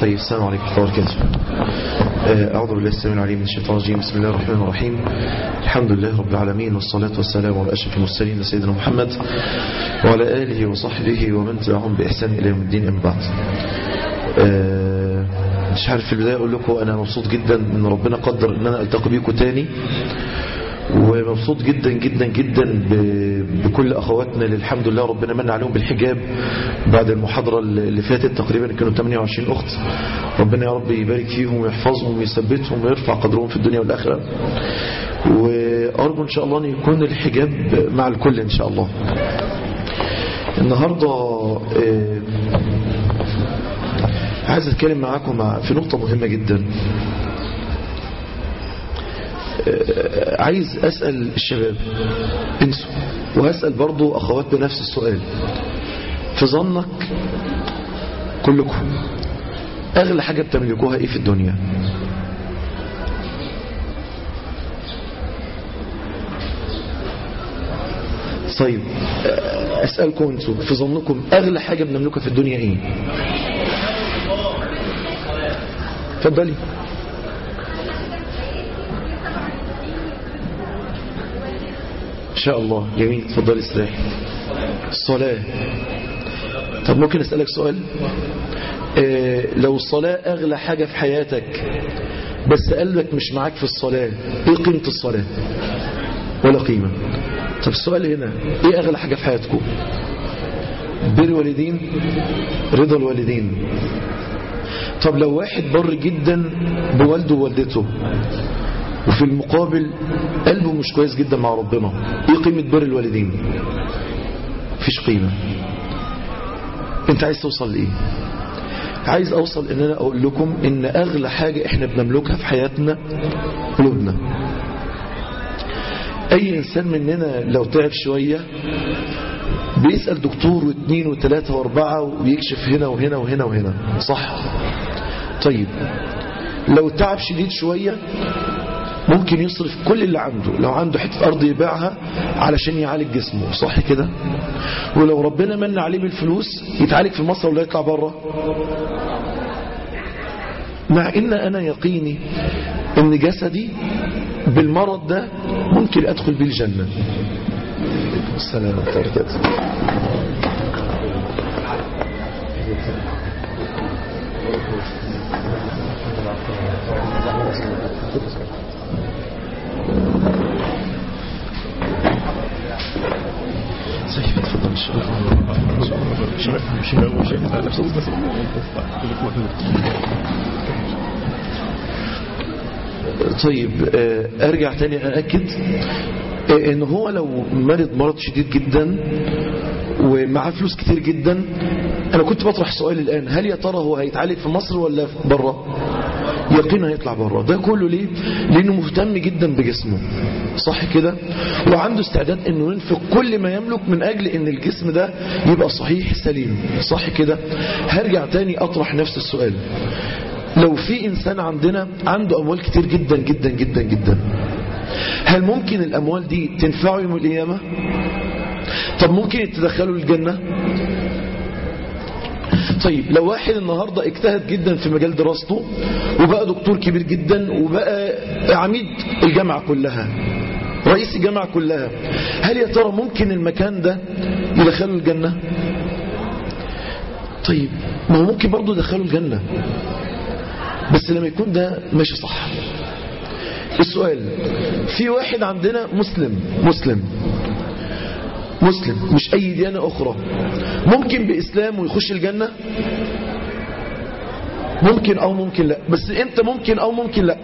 طيب السلام عليكم ورحمة الله وبركاته أعوذ بالله السميع العليم من الشيطان الرجيم بسم الله الرحمن الرحيم الحمد لله رب العالمين والصلاة والسلام على أشرف المرسلين سيدنا محمد وعلى آله وصحبه ومن تبعهم بإحسان إلى يوم الدين أما بعد مش عارف في البداية أقول لكم أنا مبسوط جدا إن ربنا قدر إن أنا ألتقي بيكم تاني ومبسوط جدا جدا جدا بكل أخواتنا اللي الحمد لله ربنا من عليهم بالحجاب بعد المحاضرة اللي فاتت تقريبا كانوا 28 أخت ربنا يا رب يبارك فيهم ويحفظهم ويثبتهم ويرفع قدرهم في الدنيا والآخرة وأرجو إن شاء الله أن يكون الحجاب مع الكل إن شاء الله النهاردة عايز أتكلم معاكم في نقطة مهمة جدا عايز أسأل الشباب انسوا وهسأل برضو أخوات بنفس السؤال في ظنك كلكم أغلى حاجة بتملكوها إيه في الدنيا طيب أسألكم انتوا في ظنكم أغلى حاجة بنملكها في الدنيا إيه تفضلي إن شاء الله جميل تفضلي استريحي الصلاة طب ممكن أسألك سؤال إيه لو الصلاة أغلى حاجة في حياتك بس قلبك مش معاك في الصلاة إيه قيمة الصلاة ولا قيمة طب السؤال هنا إيه أغلى حاجة في حياتكم بر الوالدين رضا الوالدين طب لو واحد بر جدا بوالده ووالدته وفي المقابل قلبه مش كويس جدا مع ربنا ايه قيمة بر الوالدين مفيش قيمة انت عايز توصل لايه عايز اوصل ان انا اقول لكم ان اغلى حاجة احنا بنملكها في حياتنا قلوبنا اي انسان مننا لو تعب شوية بيسأل دكتور واثنين وثلاثة واربعة ويكشف هنا وهنا وهنا وهنا صح طيب لو تعب شديد شوية ممكن يصرف كل اللي عنده لو عنده حتة أرض يبيعها علشان يعالج جسمه صح كده ولو ربنا من عليه بالفلوس يتعالج في مصر ولا يطلع بره مع ان انا يقيني ان جسدي بالمرض ده ممكن ادخل بيه الجنة السلام عليكم سيف تفضل طيب ارجع تاني ااكد ان هو لو مرض مرض شديد جدا ومعاه فلوس كتير جدا انا كنت بطرح سؤال الان هل يا ترى هو هيتعالج في مصر ولا بره يقينا هيطلع بره ده كله ليه لانه مهتم جدا بجسمه صح كده وعنده استعداد انه ينفق كل ما يملك من اجل ان الجسم ده يبقى صحيح سليم صح كده هرجع تاني اطرح نفس السؤال لو في انسان عندنا عنده اموال كتير جدا جدا جدا جدا هل ممكن الاموال دي تنفعه يوم القيامه طب ممكن يتدخلوا الجنه طيب لو واحد النهاردة اجتهد جدا في مجال دراسته وبقى دكتور كبير جدا وبقى عميد الجامعة كلها رئيس الجامعة كلها هل يا ترى ممكن المكان ده يدخله الجنة طيب ما هو ممكن برضه يدخله الجنة بس لما يكون ده ماشي صح السؤال في واحد عندنا مسلم مسلم مسلم مش أي ديانة أخرى ممكن بإسلام ويخش الجنة ممكن أو ممكن لا بس أنت ممكن أو ممكن لا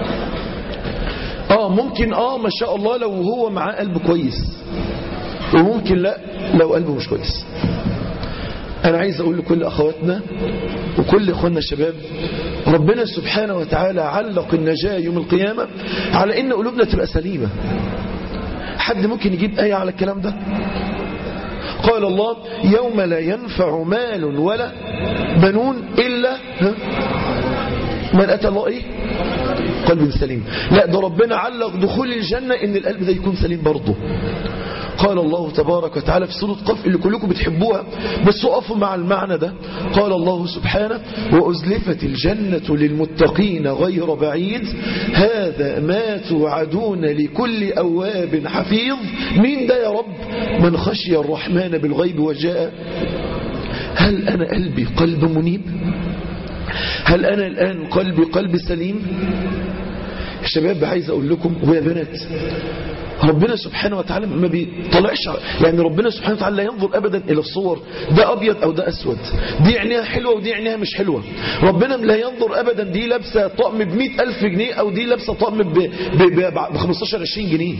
آه ممكن آه ما شاء الله لو هو معاه قلب كويس وممكن لا لو قلبه مش كويس أنا عايز أقول لكل أخواتنا وكل أخواننا الشباب ربنا سبحانه وتعالى علق النجاة يوم القيامة على إن قلوبنا تبقى سليمة حد ممكن يجيب آية على الكلام ده قال الله يوم لا ينفع مال ولا بنون إلا من أتى الله إيه قلب سليم لا ده ربنا علق دخول الجنة إن القلب ده يكون سليم برضه قال الله تبارك وتعالى في سورة قف اللي كلكم بتحبوها بس وقفوا مع المعنى ده قال الله سبحانه وأزلفت الجنة للمتقين غير بعيد هذا ما توعدون لكل أواب حفيظ مين ده يا رب من خشي الرحمن بالغيب وجاء هل أنا قلبي قلب منيب هل أنا الآن قلبي قلب سليم الشباب عايز أقول لكم ويا بنات ربنا سبحانه وتعالى ما بيطلعش يعني ربنا سبحانه وتعالى لا ينظر أبدا إلى الصور ده أبيض أو ده أسود دي عينيها حلوة ودي عينيها مش حلوة ربنا لا ينظر أبدا دي لابسة طقم بمئة ألف جنيه أو دي لابسة طقم ب 15 20 جنيه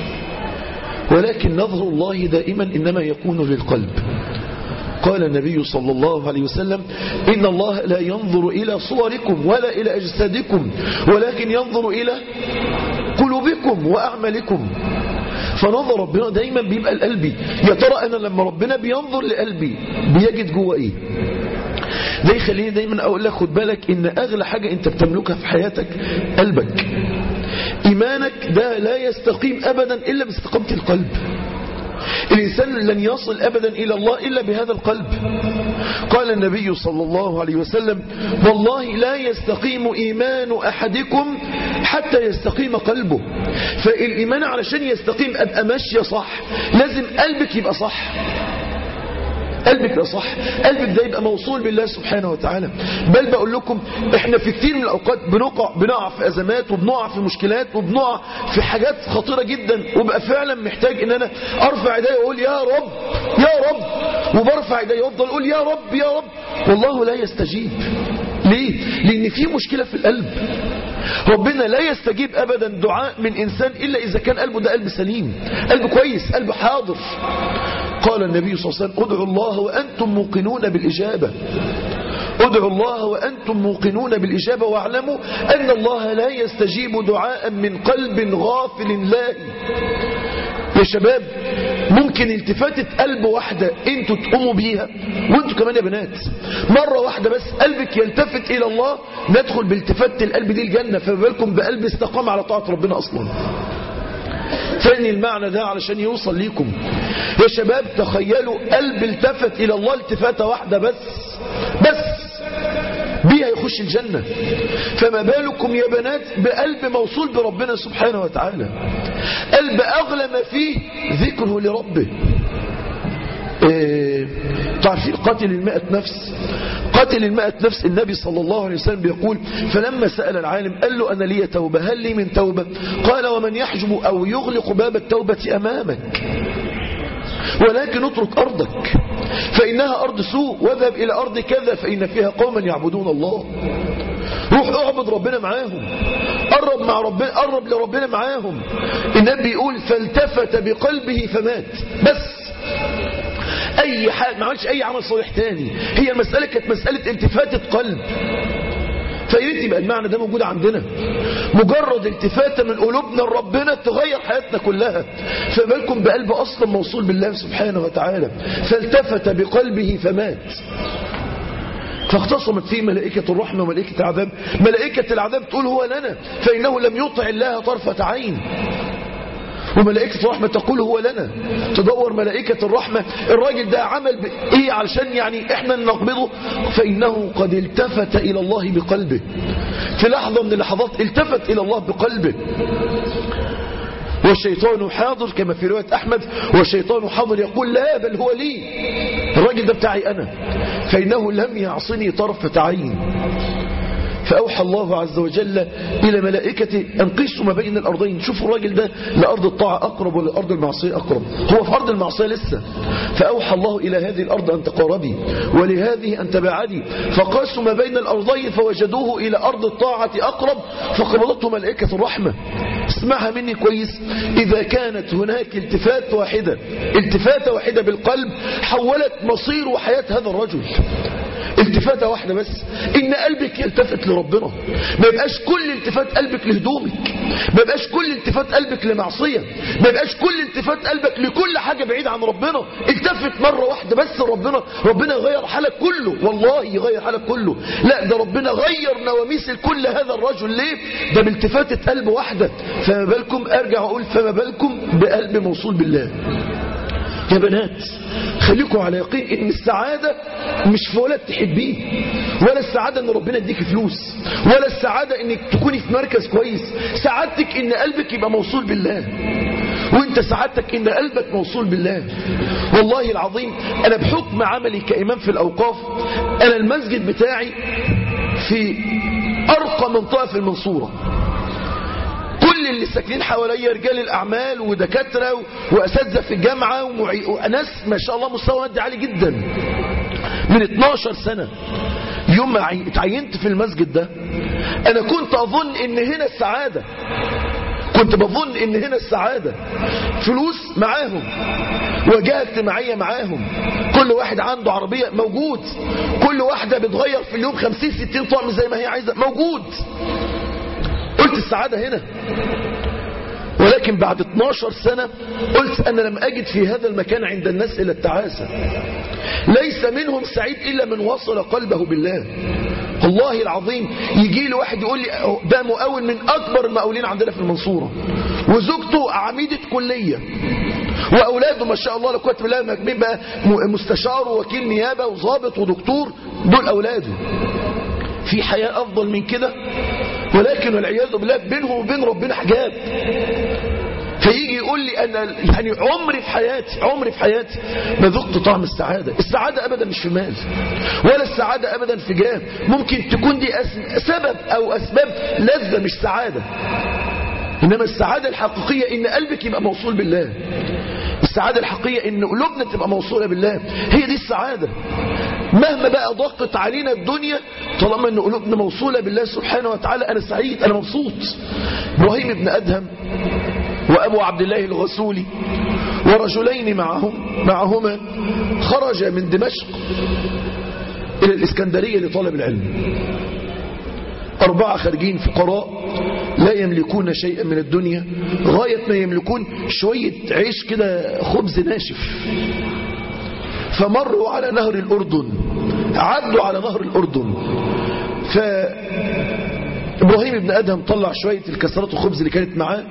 ولكن نظر الله دائما إنما يكون للقلب قال النبي صلى الله عليه وسلم إن الله لا ينظر إلى صوركم ولا إلى أجسادكم ولكن ينظر إلى قلوبكم وأعمالكم فنظر ربنا دايما بيبقى لقلبي يا ترى أنا لما ربنا بينظر لقلبي بيجد جوه إيه ده يخليني دايما أقول لك خد بالك إن أغلى حاجة أنت بتملكها في حياتك قلبك إيمانك ده لا يستقيم أبدا إلا باستقامة القلب الإنسان لن يصل أبدا إلى الله إلا بهذا القلب قال النبي صلى الله عليه وسلم والله لا يستقيم إيمان أحدكم حتى يستقيم قلبه فالإيمان علشان يستقيم أبقى ماشية صح لازم قلبك يبقى صح قلبك يبقى صح قلبك ده يبقى موصول بالله سبحانه وتعالى بل بقول لكم احنا في كتير من الاوقات بنقع بنقع في ازمات وبنقع في مشكلات وبنقع في حاجات خطيره جدا وبقى فعلا محتاج ان انا ارفع ايدي واقول يا رب يا رب وبرفع ايدي وافضل اقول يا رب يا رب والله لا يستجيب ليه لان في مشكله في القلب ربنا لا يستجيب ابدا دعاء من انسان الا اذا كان قلبه ده قلب سليم قلب كويس قلب حاضر قال النبي صلى الله عليه وسلم ادعوا الله وأنتم موقنون بالإجابة ادعوا الله وأنتم موقنون بالإجابة واعلموا أن الله لا يستجيب دعاء من قلب غافل لاهي يا شباب ممكن التفاتة قلب واحدة انتوا تقوموا بيها وانتوا كمان يا بنات مرة واحدة بس قلبك يلتفت إلى الله ندخل بالتفات القلب دي الجنة فما بالكم بقلب استقام على طاعة ربنا أصلا ثاني المعنى ده علشان يوصل ليكم يا شباب تخيلوا قلب التفت إلى الله التفاتة واحدة بس بس بيها يخش الجنة فما بالكم يا بنات بقلب موصول بربنا سبحانه وتعالى قلب أغلى ما فيه ذكره لربه إيه تعرفين قاتل المائة نفس قاتل المائة نفس النبي صلى الله عليه وسلم بيقول فلما سأل العالم قال له أنا لي توبة هل لي من توبة قال ومن يحجب أو يغلق باب التوبة أمامك ولكن اترك أرضك فإنها أرض سوء واذهب إلى أرض كذا فإن فيها قوما يعبدون الله روح اعبد ربنا معاهم قرب مع ربنا قرب لربنا معاهم النبي يقول فالتفت بقلبه فمات بس اي حاجه ما عملش اي عمل صالح تاني هي المساله كانت مساله التفاته قلب فيريد يبقى المعنى ده موجود عندنا مجرد التفاتة من قلوبنا لربنا تغير حياتنا كلها فبالكم بقلب أصلا موصول بالله سبحانه وتعالى فالتفت بقلبه فمات فاختصمت فيه ملائكة الرحمة وملائكة العذاب ملائكة العذاب تقول هو لنا فإنه لم يطع الله طرفة عين وملائكة الرحمة تقول هو لنا تدور ملائكة الرحمة الراجل ده عمل ايه علشان يعني احنا نقبضه فإنه قد التفت إلى الله بقلبه في لحظة من اللحظات التفت إلى الله بقلبه والشيطان حاضر كما في رواية أحمد والشيطان حاضر يقول لا بل هو لي الراجل ده بتاعي أنا فإنه لم يعصني طرفة عين فأوحى الله عز وجل إلى ملائكته أن قسوا ما بين الأرضين شوفوا الراجل ده لأرض الطاعة أقرب ولا أرض المعصية أقرب هو في أرض المعصية لسه فأوحى الله إلى هذه الأرض أن تقاربي ولهذه أن تبعدي فقاسوا ما بين الأرضين فوجدوه إلى أرض الطاعة أقرب فقبضته ملائكة الرحمة اسمعها مني كويس إذا كانت هناك التفات واحدة التفاتة واحدة بالقلب حولت مصير وحياة هذا الرجل التفاتة واحدة بس إن قلبك يلتفت لربنا ما يبقاش كل التفات قلبك لهدومك ما يبقاش كل التفات قلبك لمعصية ما يبقاش كل التفات قلبك لكل حاجة بعيد عن ربنا التفت مرة واحدة بس ربنا ربنا يغير حالك كله والله يغير حالك كله لا ده ربنا غير نواميس كل هذا الرجل ليه ده بالتفاتة قلب واحدة فما بالكم ارجع اقول فما بالكم بقلب موصول بالله يا بنات خليكم على يقين ان السعادة مش في ولد تحبيه ولا السعادة ان ربنا يديك فلوس ولا السعادة انك تكوني في مركز كويس سعادتك ان قلبك يبقى موصول بالله وانت سعادتك ان قلبك موصول بالله والله العظيم انا بحكم عملي كامام في الاوقاف انا المسجد بتاعي في ارقى منطقة في المنصورة كل اللي ساكنين حواليا رجال الاعمال ودكاتره واساتذه في الجامعه ومعي... وناس ما شاء الله مستوى مادي عالي جدا من 12 سنه يوم ما اتعينت في المسجد ده انا كنت اظن ان هنا السعاده كنت بظن ان هنا السعادة فلوس معاهم وجهة اجتماعية معاهم كل واحد عنده عربية موجود كل واحدة بتغير في اليوم 50 60 طعم زي ما هي عايزة موجود قلت السعادة هنا ولكن بعد 12 سنة قلت أنا لم أجد في هذا المكان عند الناس إلا التعاسة ليس منهم سعيد إلا من وصل قلبه بالله والله العظيم يجي لي واحد يقول لي ده مقاول من أكبر المقاولين عندنا في المنصورة وزوجته عميدة كلية وأولاده ما شاء الله لقوة بالله مكبين بقى مستشار ووكيل نيابة وضابط ودكتور دول أولاده في حياة أفضل من كده ولكن والعياذ بالله بينه وبين ربنا حجاب فيجي يقول لي أنا يعني عمري في حياتي عمري في حياتي ما ذقت طعم السعادة السعادة أبدا مش في مال ولا السعادة أبدا في جاه ممكن تكون دي سبب أو أسباب لذة مش سعادة إنما السعادة الحقيقية إن قلبك يبقى موصول بالله السعادة الحقيقية إن قلوبنا تبقى موصولة بالله هي دي السعادة مهما بقى ضغطت علينا الدنيا طالما ان قلوبنا موصولة بالله سبحانه وتعالى انا سعيد انا مبسوط ابراهيم بن ادهم وابو عبد الله الغسولي ورجلين معهم معهما خرج من دمشق الى الاسكندرية لطلب العلم أربعة خارجين فقراء لا يملكون شيئا من الدنيا غاية ما يملكون شوية عيش كده خبز ناشف فمروا على نهر الأردن عدوا على نهر الأردن فإبراهيم بن أدهم طلع شوية الكسرات والخبز اللي كانت معاه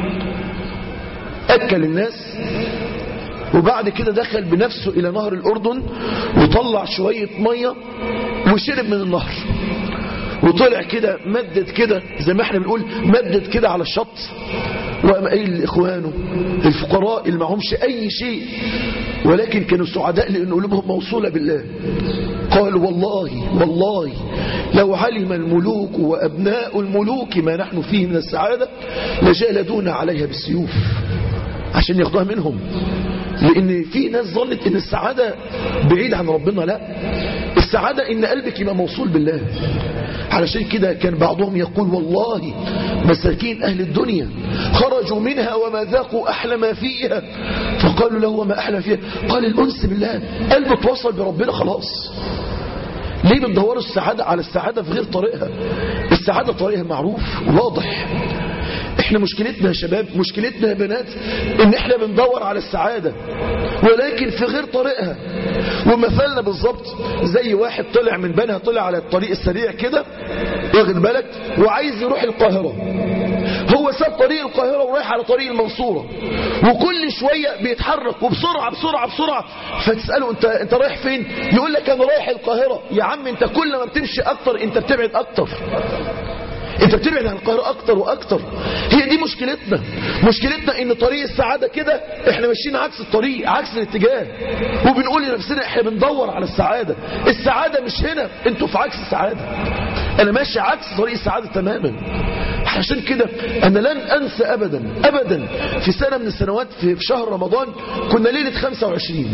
أكل الناس وبعد كده دخل بنفسه إلى نهر الأردن وطلع شوية مية وشرب من النهر وطلع كده مدد كده زي ما احنا بنقول مدد كده على الشط وقام قايل لاخوانه الفقراء اللي معهمش اي شيء ولكن كانوا سعداء لان قلوبهم موصوله بالله قال والله والله لو علم الملوك وابناء الملوك ما نحن فيه من السعاده لجالدونا عليها بالسيوف عشان ياخدوها منهم لان في ناس ظنت ان السعاده بعيد عن ربنا لا السعاده ان قلبك يبقى موصول بالله علشان كده كان بعضهم يقول والله مساكين أهل الدنيا خرجوا منها وما ذاقوا أحلى ما فيها فقالوا له وما أحلى فيها قال الأنس بالله قلبه توصل بربنا خلاص ليه بتدوروا السعادة على السعادة في غير طريقها السعادة طريقها معروف واضح احنا مشكلتنا يا شباب مشكلتنا يا بنات ان احنا بندور على السعادة ولكن في غير طريقها ومثلنا بالظبط زي واحد طلع من بنها طلع على الطريق السريع كده واخد بالك وعايز يروح القاهرة هو ساب طريق القاهرة ورايح على طريق المنصورة وكل شوية بيتحرك وبسرعة بسرعة بسرعة فتسأله انت, انت رايح فين يقول لك انا رايح القاهرة يا عم انت كل ما بتمشي اكتر انت بتبعد اكتر انت بتبعد عن القاهرة اكتر واكتر هي دي مشكلتنا مشكلتنا ان طريق السعادة كده احنا ماشيين عكس الطريق عكس الاتجاه وبنقول لنفسنا احنا بندور على السعادة السعادة مش هنا انتوا في عكس السعادة انا ماشي عكس طريق السعادة تماما عشان كده انا لن انسى ابدا ابدا في سنة من السنوات في شهر رمضان كنا ليلة 25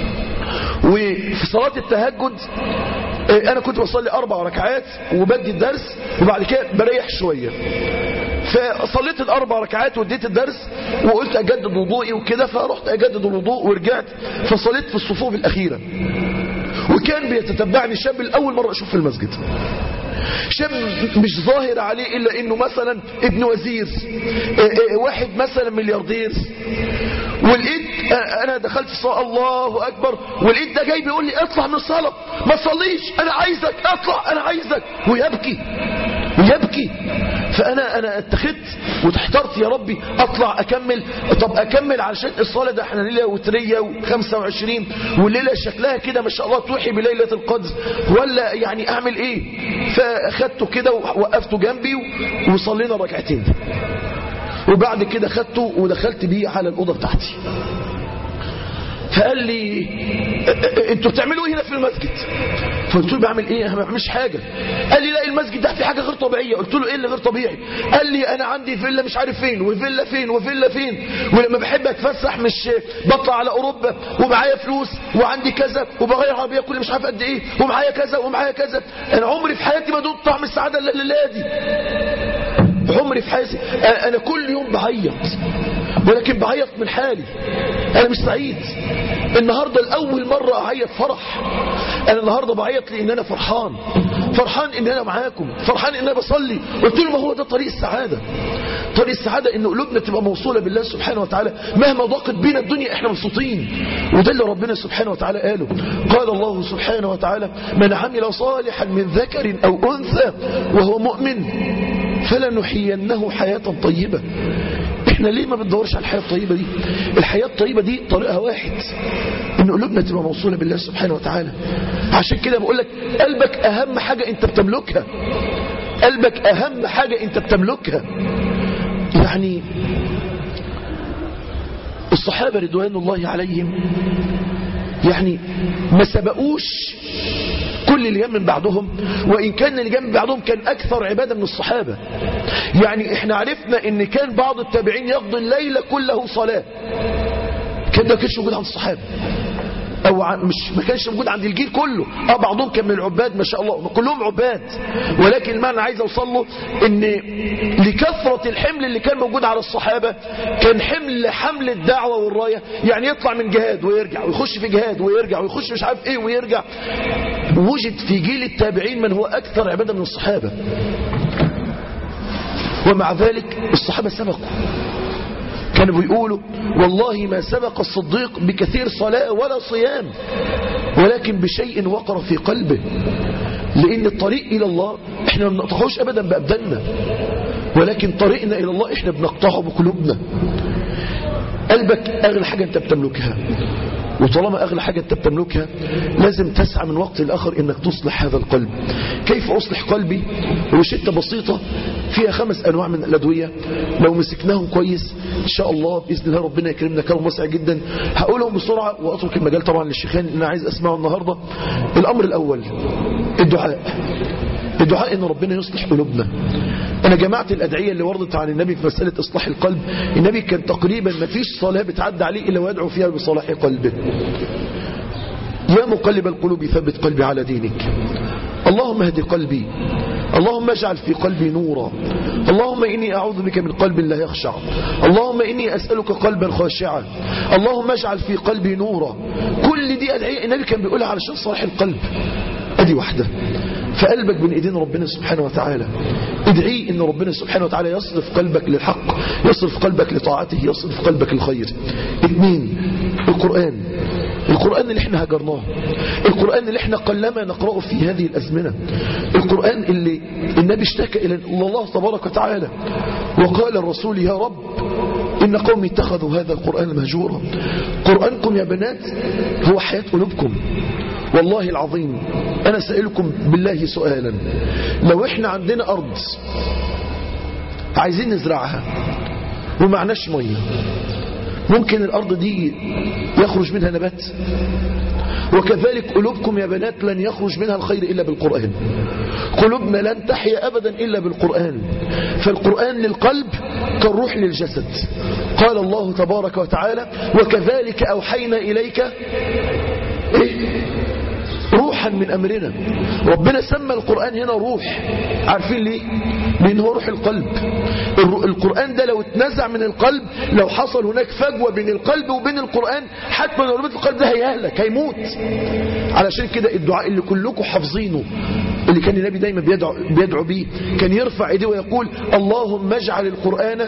وفي صلاة التهجد انا كنت بصلي اربع ركعات وبدي الدرس وبعد كده بريح شوية فصليت الاربع ركعات واديت الدرس وقلت اجدد وضوئي وكده فرحت اجدد الوضوء ورجعت فصليت في الصفوف الاخيرة وكان بيتتبعني شاب الاول مرة اشوف في المسجد شاب مش ظاهر عليه الا انه مثلا ابن وزير واحد مثلا ملياردير ولقيت انا دخلت في صلاة الله اكبر ولقيت ده جاي بيقول لي اطلع من الصلاة ما تصليش انا عايزك اطلع انا عايزك ويبكي ويبكي فأنا أنا اتخذت وتحترت يا ربي أطلع أكمل طب أكمل علشان الصلاة ده احنا ليلة وترية و25 والليلة شكلها كده ما شاء الله توحي بليلة القدر ولا يعني أعمل إيه فأخدته كده ووقفته جنبي وصلينا ركعتين وبعد كده خدته ودخلت بيه على الأوضة بتاعتي فقال لي انتوا بتعملوا ايه هنا في المسجد فقلت له بعمل ايه انا ما بعملش حاجه قال لي لا المسجد ده في حاجه غير طبيعيه قلت له ايه اللي غير طبيعي قال لي انا عندي فيلا مش عارف فين وفيلا فين وفيلا فين ولما بحب اتفسح مش بطلع على اوروبا ومعايا فلوس وعندي كذا وبغير عربيه كل مش عارف قد ايه ومعايا كذا ومعايا كذا انا عمري في حياتي ما دقت طعم السعاده الا الليله دي عمري في حياتي انا كل يوم بعيط ولكن بعيط من حالي انا مش سعيد النهاردة الأول مرة أعيط فرح أنا النهاردة بعيط لأن أنا فرحان فرحان إن أنا معاكم فرحان إن أنا بصلي قلت له ما هو ده طريق السعادة طريق السعادة إن قلوبنا تبقى موصولة بالله سبحانه وتعالى مهما ضاقت بينا الدنيا إحنا مبسوطين وده اللي ربنا سبحانه وتعالى قاله قال الله سبحانه وتعالى من عمل صالحا من ذكر أو أنثى وهو مؤمن فلنحيينه حياة طيبة احنا ليه ما بندورش على الحياة الطيبة دي الحياة الطيبة دي طريقها واحد ان قلوبنا تبقى موصولة بالله سبحانه وتعالى عشان كده بقول لك قلبك اهم حاجة انت بتملكها قلبك اهم حاجة انت بتملكها يعني الصحابة رضوان الله عليهم يعني ما سبقوش كل اللي جاء من بعدهم وإن كان اللي جاء من بعدهم كان أكثر عبادة من الصحابة يعني احنا عرفنا ان كان بعض التابعين يقضي الليل كله صلاة كان ده كانش موجود عند الصحابة او مش ما كانش موجود عند الجيل كله اه بعضهم كان من العباد ما شاء الله كلهم عباد ولكن المعنى عايز اوصل له ان لكثرة الحمل اللي كان موجود على الصحابة كان حمل حمل الدعوة والراية يعني يطلع من جهاد ويرجع ويخش في جهاد ويرجع ويخش مش عارف ايه ويرجع وجد في جيل التابعين من هو اكثر عبادة من الصحابة ومع ذلك الصحابة سبقوا كانوا بيقولوا والله ما سبق الصديق بكثير صلاة ولا صيام ولكن بشيء وقر في قلبه لأن الطريق إلى الله احنا ما بنقطعوش أبدا بأبداننا ولكن طريقنا إلى الله احنا بنقطعه بقلوبنا قلبك أغلى حاجة أنت بتملكها وطالما أغلى حاجة أنت بتملكها لازم تسعى من وقت لآخر إنك تصلح هذا القلب كيف أصلح قلبي روشتة بسيطة فيها خمس أنواع من الأدوية لو مسكناهم كويس إن شاء الله بإذن الله ربنا يكرمنا كرم واسع جدا هقولهم بسرعة وأترك المجال طبعا للشيخان اللي أنا عايز أسمعه النهاردة الأمر الأول الدعاء الدعاء ان ربنا يصلح قلوبنا انا جمعت الادعية اللي وردت عن النبي في مسألة اصلاح القلب النبي كان تقريبا ما فيش صلاة بتعدى عليه الا ويدعو فيها بصلاح قلبه يا مقلب القلوب ثبت قلبي على دينك اللهم اهد قلبي اللهم اجعل في قلبي نورا اللهم إني أعوذ بك من قلب لا يخشع اللهم إني أسألك قلبا خاشعا اللهم اجعل في قلبي نورا كل دي أدعية النبي كان بيقولها علشان صلاح القلب أدي واحدة فقلبك بين ايدين ربنا سبحانه وتعالى ادعي ان ربنا سبحانه وتعالى يصرف قلبك للحق يصرف قلبك لطاعته يصرف قلبك للخير اثنين القرآن القرآن اللي احنا هجرناه القرآن اللي احنا قلما نقرأه في هذه الأزمنة القرآن اللي النبي اشتكى إلى الله تبارك وتعالى وقال الرسول يا رب إن قومي اتخذوا هذا القرآن مهجورا قرآنكم يا بنات هو حياة قلوبكم والله العظيم أنا سألكم بالله سؤالا لو إحنا عندنا أرض عايزين نزرعها ومعناش مية ممكن الأرض دي يخرج منها نبات وكذلك قلوبكم يا بنات لن يخرج منها الخير إلا بالقرآن قلوبنا لن تحيا أبدا إلا بالقرآن فالقرآن للقلب كالروح للجسد قال الله تبارك وتعالى وكذلك أوحينا إليك إيه؟ روحا من أمرنا ربنا سمى القرآن هنا روح عارفين ليه لأن هو روح القلب القرآن ده لو اتنزع من القلب لو حصل هناك فجوة بين القلب وبين القرآن حتى لو ربط القلب ده هيهلك هيموت علشان كده الدعاء اللي كلكم حافظينه اللي كان النبي دايما بيدعو, بيدعو بيه كان يرفع ايديه ويقول اللهم اجعل القرآن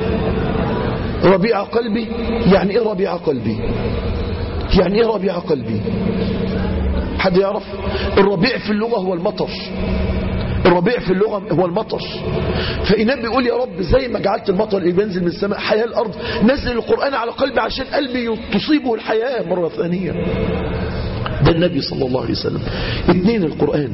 ربيع قلبي يعني ايه ربيع قلبي يعني ايه ربيع قلبي حد يعرف الربيع في اللغة هو المطر الربيع في اللغة هو المطر فإناب بيقول يا رب زي ما جعلت المطر اللي بينزل من السماء حياة الأرض نزل القرآن على قلبي عشان قلبي تصيبه الحياة مرة ثانية ده النبي صلى الله عليه وسلم اثنين القرآن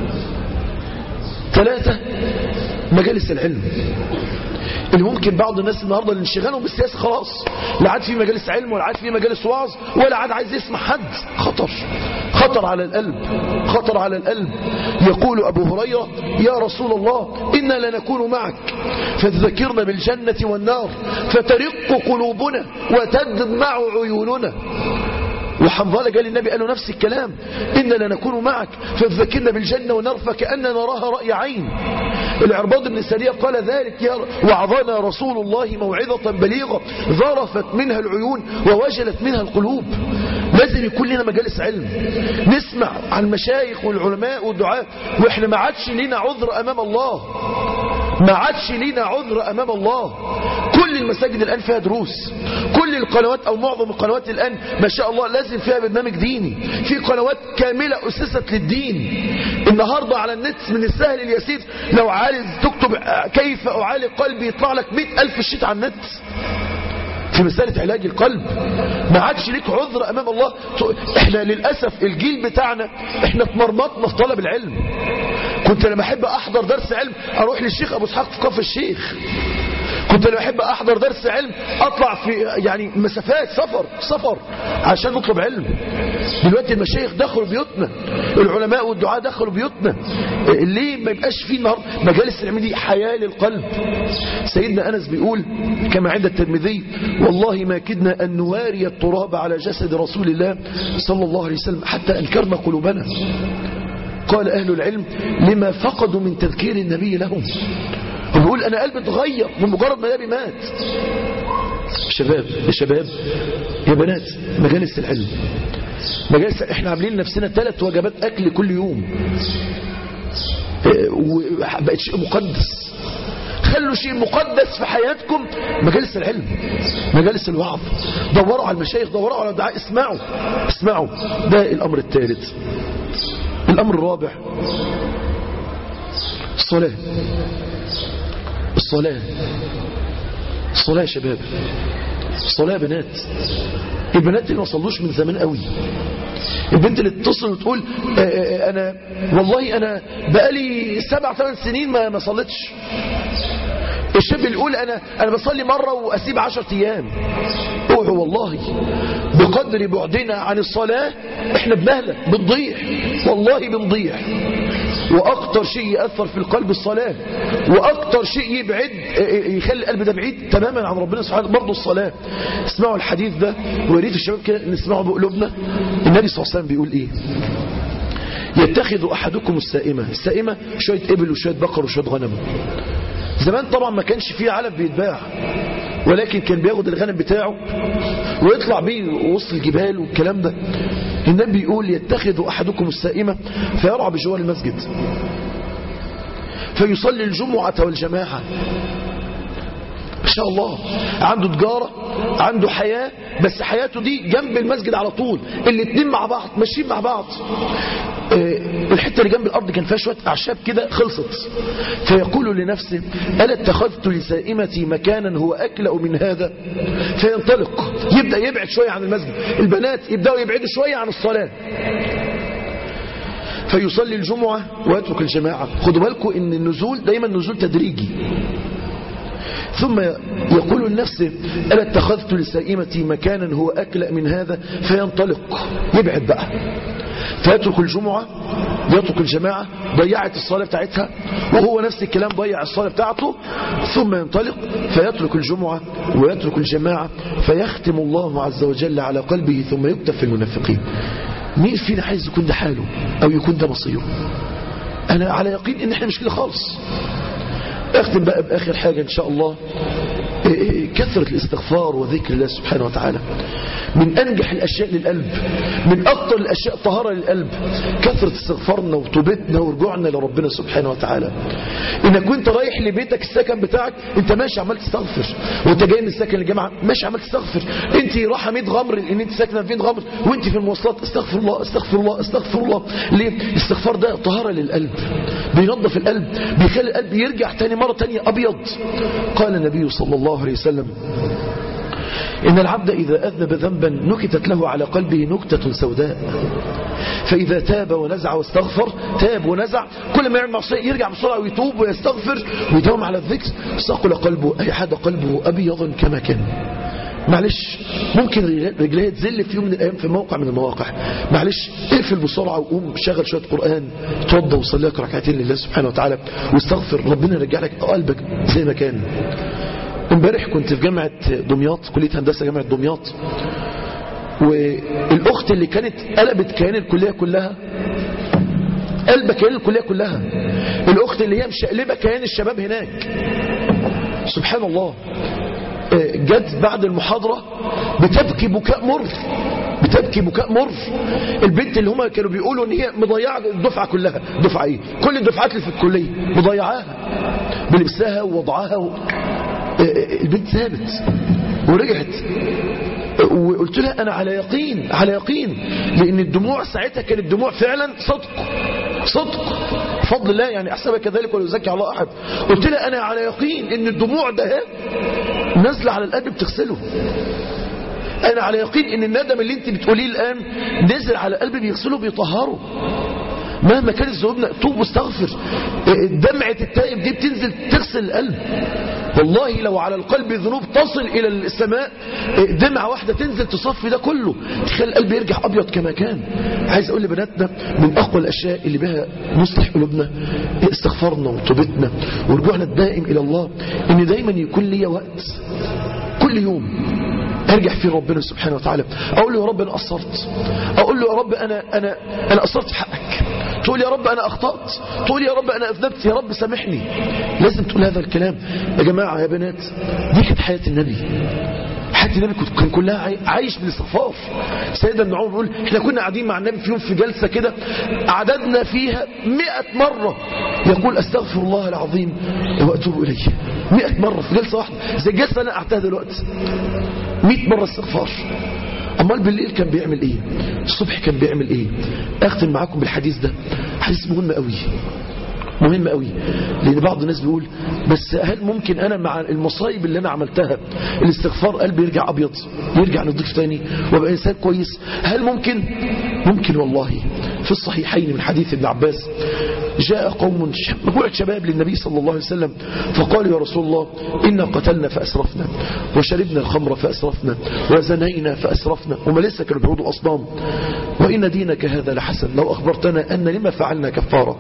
ثلاثة مجالس العلم اللي ممكن بعض الناس النهاردة اللي انشغالهم بالسياسة خلاص لا عاد في مجالس علم ولا عاد في مجالس وعظ ولا عاد عايز يسمع حد خطر خطر على القلب خطر على القلب يقول أبو هريرة يا رسول الله إنا لنكون معك فتذكرنا بالجنة والنار فترق قلوبنا وتدمع عيوننا وحنظلة قال النبي قال له نفس الكلام إنا لنكون معك فتذكرنا بالجنة والنار فكأننا نراها رأي عين العرباض بن سرية قال ذلك يا وعظنا رسول الله موعظة بليغة ظرفت منها العيون ووجلت منها القلوب لازم يكون لنا مجالس علم نسمع عن المشايخ والعلماء والدعاء واحنا ما عادش لنا عذر امام الله ما عادش لينا عذر امام الله كل المساجد الان فيها دروس كل القنوات او معظم القنوات الان ما شاء الله لازم فيها برنامج ديني في قنوات كاملة اسست للدين النهاردة على النت من السهل اليسير لو عايز تكتب كيف اعالج قلبي يطلع لك مئة الف شيت على النت في مسألة علاج القلب ما عادش ليك عذر أمام الله احنا للأسف الجيل بتاعنا احنا اتمرمطنا في طلب العلم كنت لما احب احضر درس علم اروح للشيخ ابو اسحاق في كفر الشيخ كنت لما احب احضر درس علم اطلع في يعني مسافات سفر سفر عشان نطلب علم دلوقتي المشايخ دخلوا بيوتنا العلماء والدعاء دخلوا بيوتنا ليه ما يبقاش فيه النهارده مجالس العلم دي حياه للقلب سيدنا انس بيقول كما عند الترمذي والله ما كدنا ان نواري التراب على جسد رسول الله صلى الله عليه وسلم حتى انكرنا قلوبنا قال أهل العلم لما فقدوا من تذكير النبي لهم هو بيقول أنا قلبي اتغير من مجرد ما النبي مات شباب يا شباب يا بنات مجالس العلم مجالس احنا عاملين نفسنا ثلاث وجبات أكل كل يوم وبقت شيء مقدس خلوا شيء مقدس في حياتكم مجالس العلم مجالس الوعظ دوروا على المشايخ دوروا على الدعاء اسمعوا اسمعوا ده الأمر الثالث الأمر الرابع الصلاة الصلاة الصلاة يا شباب الصلاة يا بنات البنات اللي ما صلوش من زمان قوي البنت اللي تتصل وتقول آآ آآ انا والله انا بقالي سبع ثمان سنين ما ما صليتش الشاب اللي يقول انا انا بصلي مره واسيب عشر ايام اوعوا والله بقدر بعدنا عن الصلاه احنا بنهلك بنضيع والله بنضيع واكتر شيء ياثر في القلب الصلاه واكتر شيء يبعد يخلي القلب ده بعيد تماما عن ربنا سبحانه برضه الصلاه اسمعوا الحديث ده ويريد الشباب كده نسمعه بقلوبنا النبي صلى الله عليه وسلم بيقول ايه يتخذ احدكم السائمه السائمه شويه ابل وشويه بقر وشويه غنم زمان طبعا ما كانش فيه علف بيتباع ولكن كان بياخد الغنم بتاعه ويطلع بيه وسط الجبال والكلام ده النبي بيقول يتخذ أحدكم السائمة فيرعى بجوار المسجد فيصلي الجمعة والجماعة ما شاء الله عنده تجارة عنده حياة بس حياته دي جنب المسجد على طول الاتنين مع بعض ماشيين مع بعض الحتة اللي جنب الأرض كان فيها شوية أعشاب كده خلصت فيقول لنفسه ألا اتخذت لسائمتي مكانا هو أكلأ من هذا فينطلق يبدأ يبعد شوية عن المسجد البنات يبدأوا يبعدوا شوية عن الصلاة فيصلي الجمعة ويترك الجماعة خدوا بالكم ان النزول دايما نزول تدريجي ثم يقول لنفسه ألا اتخذت لسائمتي مكانا هو أكلأ من هذا فينطلق يبعد بقى فيترك الجمعة يترك الجماعة ضيعت الصلاة بتاعتها وهو نفس الكلام ضيع الصلاة بتاعته ثم ينطلق فيترك الجمعة ويترك الجماعة فيختم الله عز وجل على قلبه ثم يكتب في المنافقين مين فينا عايز يكون ده حاله أو يكون ده مصيره أنا على يقين إن احنا مش كده خالص أختم بقى بآخر حاجة إن شاء الله كثرة الاستغفار وذكر الله سبحانه وتعالى من أنجح الأشياء للقلب من أكثر الأشياء طهارة للقلب كثرة استغفارنا وتوبتنا ورجوعنا لربنا سبحانه وتعالى إنك وانت رايح لبيتك السكن بتاعك انت ماشي عمال تستغفر وانت جاي من السكن للجامعة ماشي عمال تستغفر انت رايحه 100 غمر ان انت ساكنه في 100 غمر وانت في المواصلات استغفر الله استغفر الله استغفر الله ليه الاستغفار ده طهارة للقلب بينظف القلب بيخلي القلب يرجع تاني مرة تانية أبيض قال النبي صلى الله عليه وسلم إن العبد إذا أذنب ذنبا نكتت له على قلبه نكتة سوداء فإذا تاب ونزع واستغفر تاب ونزع كل ما يعمل معصية يرجع بسرعة ويتوب ويستغفر ويداوم على الذكر صقل قلبه أي حد قلبه أبيض كما كان معلش ممكن رجليها تزل في يوم من الأيام في موقع من المواقع معلش اقفل بسرعة وقوم شغل شوية قرآن توضى وصلي لك ركعتين لله سبحانه وتعالى واستغفر ربنا يرجع لك قلبك زي ما كان امبارح كنت في جامعة دمياط كلية هندسة جامعة دمياط والأخت اللي كانت قلبت كيان الكلية كلها قلب كيان الكلية كلها الأخت اللي هي مشقلبة كيان الشباب هناك سبحان الله جت بعد المحاضرة بتبكي بكاء مر بتبكي بكاء مر البنت اللي هما كانوا بيقولوا ان هي مضيعة الدفعة كلها دفعة ايه كل الدفعات اللي في الكلية مضيعاها بلبسها ووضعها و... البنت ثابت ورجعت وقلت لها انا على يقين على يقين لان الدموع ساعتها كانت دموع فعلا صدق صدق بفضل الله يعني احسبها كذلك ولا يزكي الله احد قلت لها انا على يقين ان الدموع ده نازله على القلب بتغسله انا على يقين ان الندم اللي انت بتقوليه الان نزل على القلب بيغسله بيطهره مهما كانت ذنوبنا توب واستغفر دمعة التائب دي بتنزل تغسل القلب والله لو على القلب ذنوب تصل إلى السماء دمعة واحدة تنزل تصفي ده كله تخلي القلب يرجع أبيض كما كان عايز أقول لبناتنا من أقوى الأشياء اللي بها نصلح قلوبنا استغفارنا وتوبتنا ورجوعنا الدائم إلى الله إن دايما يكون لي وقت كل يوم ارجع في ربنا سبحانه وتعالى اقول له يا رب انا قصرت اقول له يا رب انا انا انا قصرت في حقك تقول يا رب انا اخطات تقول يا رب انا اذنبت يا رب سامحني لازم تقول هذا الكلام يا جماعه يا بنات دي كانت حياه النبي حياه النبي كان كلها عايش بالاستغفار سيدنا ابن عمر بيقول احنا كنا قاعدين مع النبي في يوم في جلسه كده عددنا فيها 100 مره يقول استغفر الله العظيم واتوب اليه 100 مره في جلسه واحده زي الجلسه انا قعدتها دلوقتي 100 مرة استغفار أمال بالليل كان بيعمل إيه الصبح كان بيعمل إيه أختم معاكم بالحديث ده حديث مهم قوي مهم قوي لأن بعض الناس بيقول بس هل ممكن أنا مع المصايب اللي أنا عملتها الاستغفار قلبي يرجع أبيض يرجع نضيف تاني وابقى إنسان كويس هل ممكن ممكن والله في الصحيحين من حديث ابن عباس جاء قوم مجموعة شباب للنبي صلى الله عليه وسلم فقالوا يا رسول الله إنا قتلنا فأسرفنا وشربنا الخمر فأسرفنا وزنينا فأسرفنا وما لسه كانوا بيعودوا أصنام وإن دينك هذا لحسن لو أخبرتنا أن لما فعلنا كفارة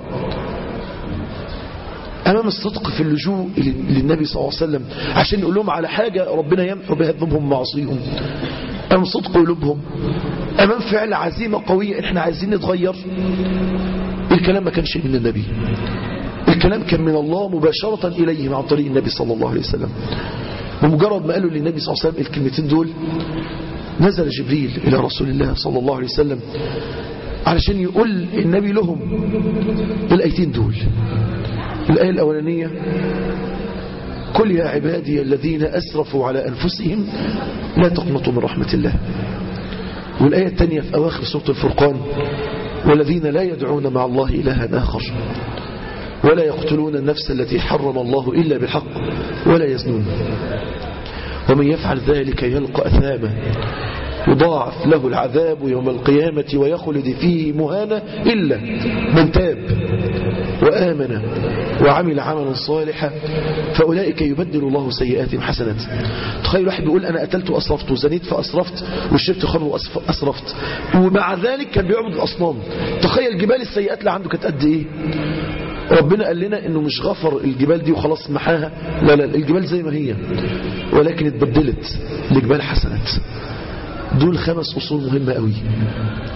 أمام الصدق في اللجوء للنبي صلى الله عليه وسلم عشان يقول لهم على حاجة ربنا يمحو بها ذنوبهم ومعصيهم أمام صدق قلوبهم أمام فعل عزيمة قوية إحنا عايزين نتغير الكلام ما كانش من النبي الكلام كان من الله مباشرة إليهم عن طريق النبي صلى الله عليه وسلم ومجرد ما قالوا للنبي صلى الله عليه وسلم الكلمتين دول نزل جبريل إلى رسول الله صلى الله عليه وسلم علشان يقول النبي لهم الأيتين دول الآية الأولانية قل يا عبادي الذين أسرفوا على أنفسهم لا تقنطوا من رحمة الله والآية الثانية في أواخر سورة الفرقان والذين لا يدعون مع الله إلها آخر ولا يقتلون النفس التي حرم الله إلا بالحق ولا يزنون ومن يفعل ذلك يلقى أثاما يضاعف له العذاب يوم القيامة ويخلد فيه مهانا إلا من تاب وآمن وعمل عملا صالحا فأولئك يبدل الله سيئاتهم حسنات تخيل واحد بيقول أنا قتلت وأسرفت وزنيت فأسرفت وشربت خمر وأسرفت ومع ذلك كان بيعبد الأصنام تخيل جبال السيئات اللي عنده كانت قد إيه ربنا قال لنا انه مش غفر الجبال دي وخلاص محاها لا لا الجبال زي ما هي ولكن اتبدلت لجبال حسنات دول خمس أصول مهمة قوي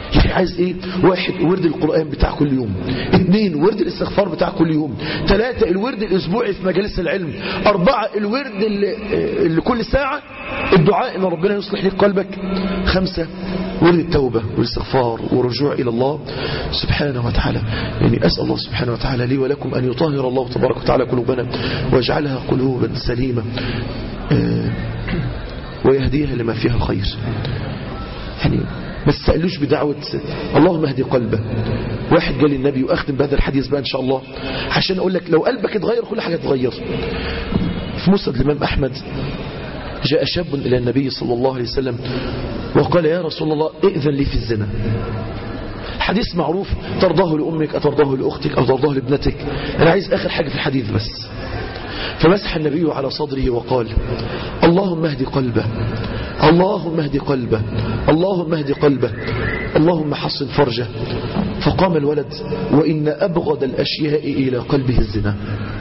يعني عايز ايه واحد ورد القرآن بتاع كل يوم اثنين ورد الاستغفار بتاع كل يوم ثلاثة الورد الاسبوعي في مجالس العلم اربعة الورد اللي, اللي كل ساعة الدعاء ان ربنا يصلح لك قلبك خمسة ورد التوبة والاستغفار والرجوع الى الله سبحانه وتعالى يعني اسأل الله سبحانه وتعالى لي ولكم ان يطهر الله تبارك وتعالى قلوبنا ويجعلها قلوبا سليمة آه، ويهديها لما فيها الخير يعني ما تسألوش بدعوة اللهم اهدي قلبه واحد قال النبي واختم بهذا الحديث بقى ان شاء الله عشان اقول لك لو قلبك اتغير كل حاجة تتغير في مسند الامام احمد جاء شاب الى النبي صلى الله عليه وسلم وقال يا رسول الله ائذن لي في الزنا حديث معروف ترضاه لأمك أترضاه لأختك أو ترضاه لابنتك أنا عايز آخر حاجة في الحديث بس فمسح النبي على صدره وقال اللهم اهد قلبه اللهم اهد قلبه اللهم اهد قلبه اللهم حصن فرجه فقام الولد وإن أبغض الأشياء إلى قلبه الزنا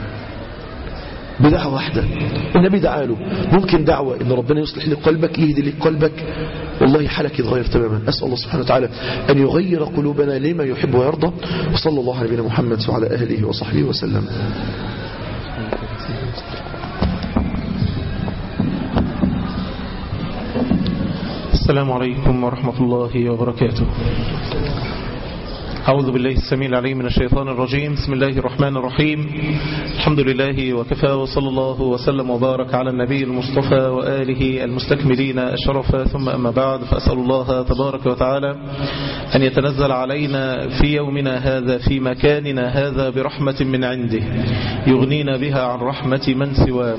بدعوة واحدة النبي دعا له ممكن دعوة ان ربنا يصلح لك قلبك يهدي لك قلبك والله حالك يتغير تماما أسأل الله سبحانه وتعالى أن يغير قلوبنا لما يحب ويرضى وصلى الله على نبينا محمد وعلى أهله وصحبه وسلم السلام عليكم ورحمة الله وبركاته أعوذ بالله السميع العليم من الشيطان الرجيم بسم الله الرحمن الرحيم الحمد لله وكفى وصلى الله وسلم وبارك على النبي المصطفى وآله المستكملين الشرف ثم أما بعد فأسأل الله تبارك وتعالى أن يتنزل علينا في يومنا هذا في مكاننا هذا برحمة من عنده يغنينا بها عن رحمة من سواه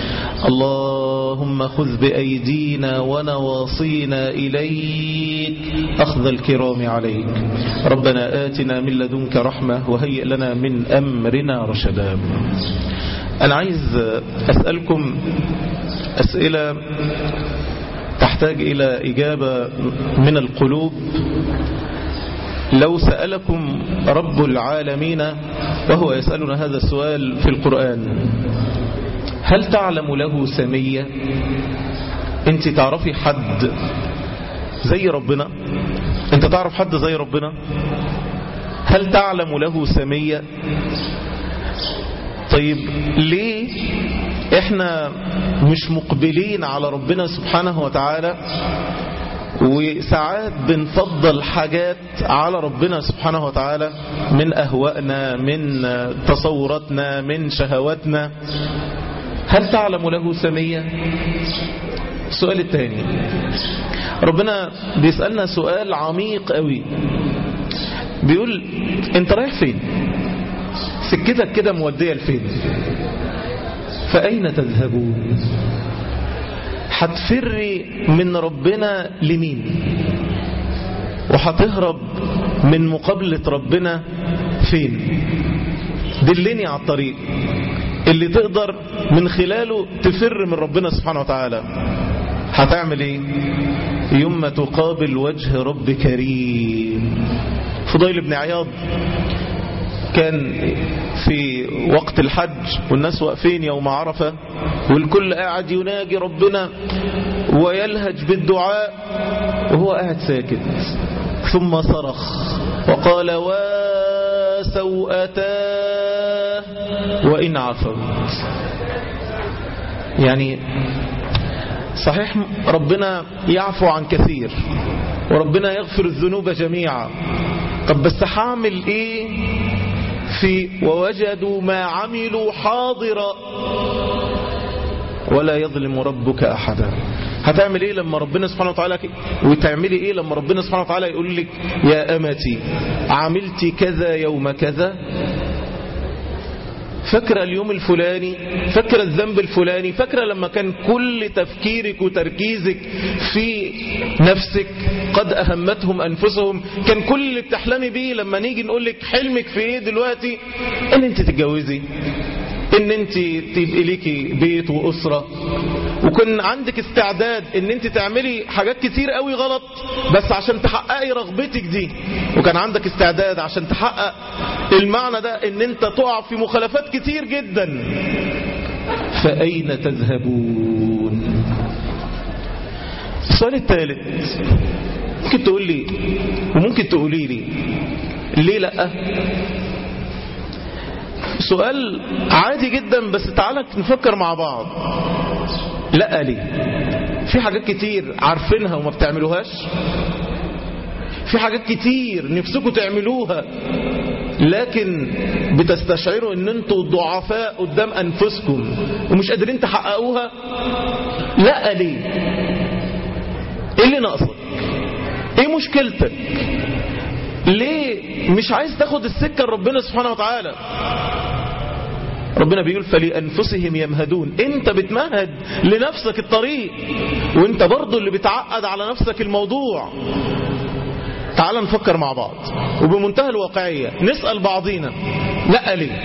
اللهم خذ بأيدينا ونواصينا إليك أخذ الكرام عليك ربنا آتنا من لدنك رحمة وهيئ لنا من أمرنا رشدا أنا عايز أسألكم أسئلة تحتاج إلى إجابة من القلوب لو سألكم رب العالمين وهو يسألنا هذا السؤال في القرآن هل تعلم له سمية انت تعرفي حد زي ربنا انت تعرف حد زي ربنا هل تعلم له سمية طيب ليه احنا مش مقبلين على ربنا سبحانه وتعالى وساعات بنفضل حاجات على ربنا سبحانه وتعالى من أهوائنا من تصوراتنا من شهواتنا هل تعلم له سمية السؤال الثاني ربنا بيسألنا سؤال عميق قوي بيقول انت رايح فين سكتك كده مودية لفين فأين تذهبون هتفري من ربنا لمين وهتهرب من مقابلة ربنا فين دلني على الطريق اللي تقدر من خلاله تفر من ربنا سبحانه وتعالى هتعمل ايه يوم ما تقابل وجه رب كريم فضيل بن عياض كان في وقت الحج والناس واقفين يوم عرفة والكل قاعد يناجي ربنا ويلهج بالدعاء وهو قاعد ساكت ثم صرخ وقال وسوءتاه وإن عفوت يعني صحيح ربنا يعفو عن كثير وربنا يغفر الذنوب جميعا طب بس هعمل ايه في ووجدوا ما عملوا حاضرا ولا يظلم ربك احدا هتعمل ايه لما ربنا سبحانه وتعالى وتعملي ايه لما ربنا سبحانه وتعالى يقول لك يا امتي عملت كذا يوم كذا فاكرة اليوم الفلاني فاكرة الذنب الفلاني فاكرة لما كان كل تفكيرك وتركيزك في نفسك قد أهمتهم أنفسهم كان كل اللي بتحلمي بيه لما نيجي نقول لك حلمك في ايه دلوقتي ان انت تتجوزي ان انت تبقي ليكي بيت واسرة وكن عندك استعداد ان انت تعملي حاجات كتير قوي غلط بس عشان تحققي رغبتك دي وكان عندك استعداد عشان تحقق المعنى ده ان انت تقع في مخالفات كتير جدا فاين تذهبون السؤال الثالث ممكن تقول لي وممكن تقولي لي ليه لا سؤال عادي جدا بس تعالى نفكر مع بعض لا ليه في حاجات كتير عارفينها وما بتعملوهاش في حاجات كتير نفسكم تعملوها لكن بتستشعروا ان انتوا ضعفاء قدام انفسكم ومش قادرين تحققوها لا ليه ايه اللي ناقصك ايه مشكلتك ليه مش عايز تاخد السكة لربنا سبحانه وتعالى ربنا بيقول فلأنفسهم يمهدون انت بتمهد لنفسك الطريق وانت برضو اللي بتعقد على نفسك الموضوع تعال نفكر مع بعض وبمنتهى الواقعية نسأل بعضينا لا ليه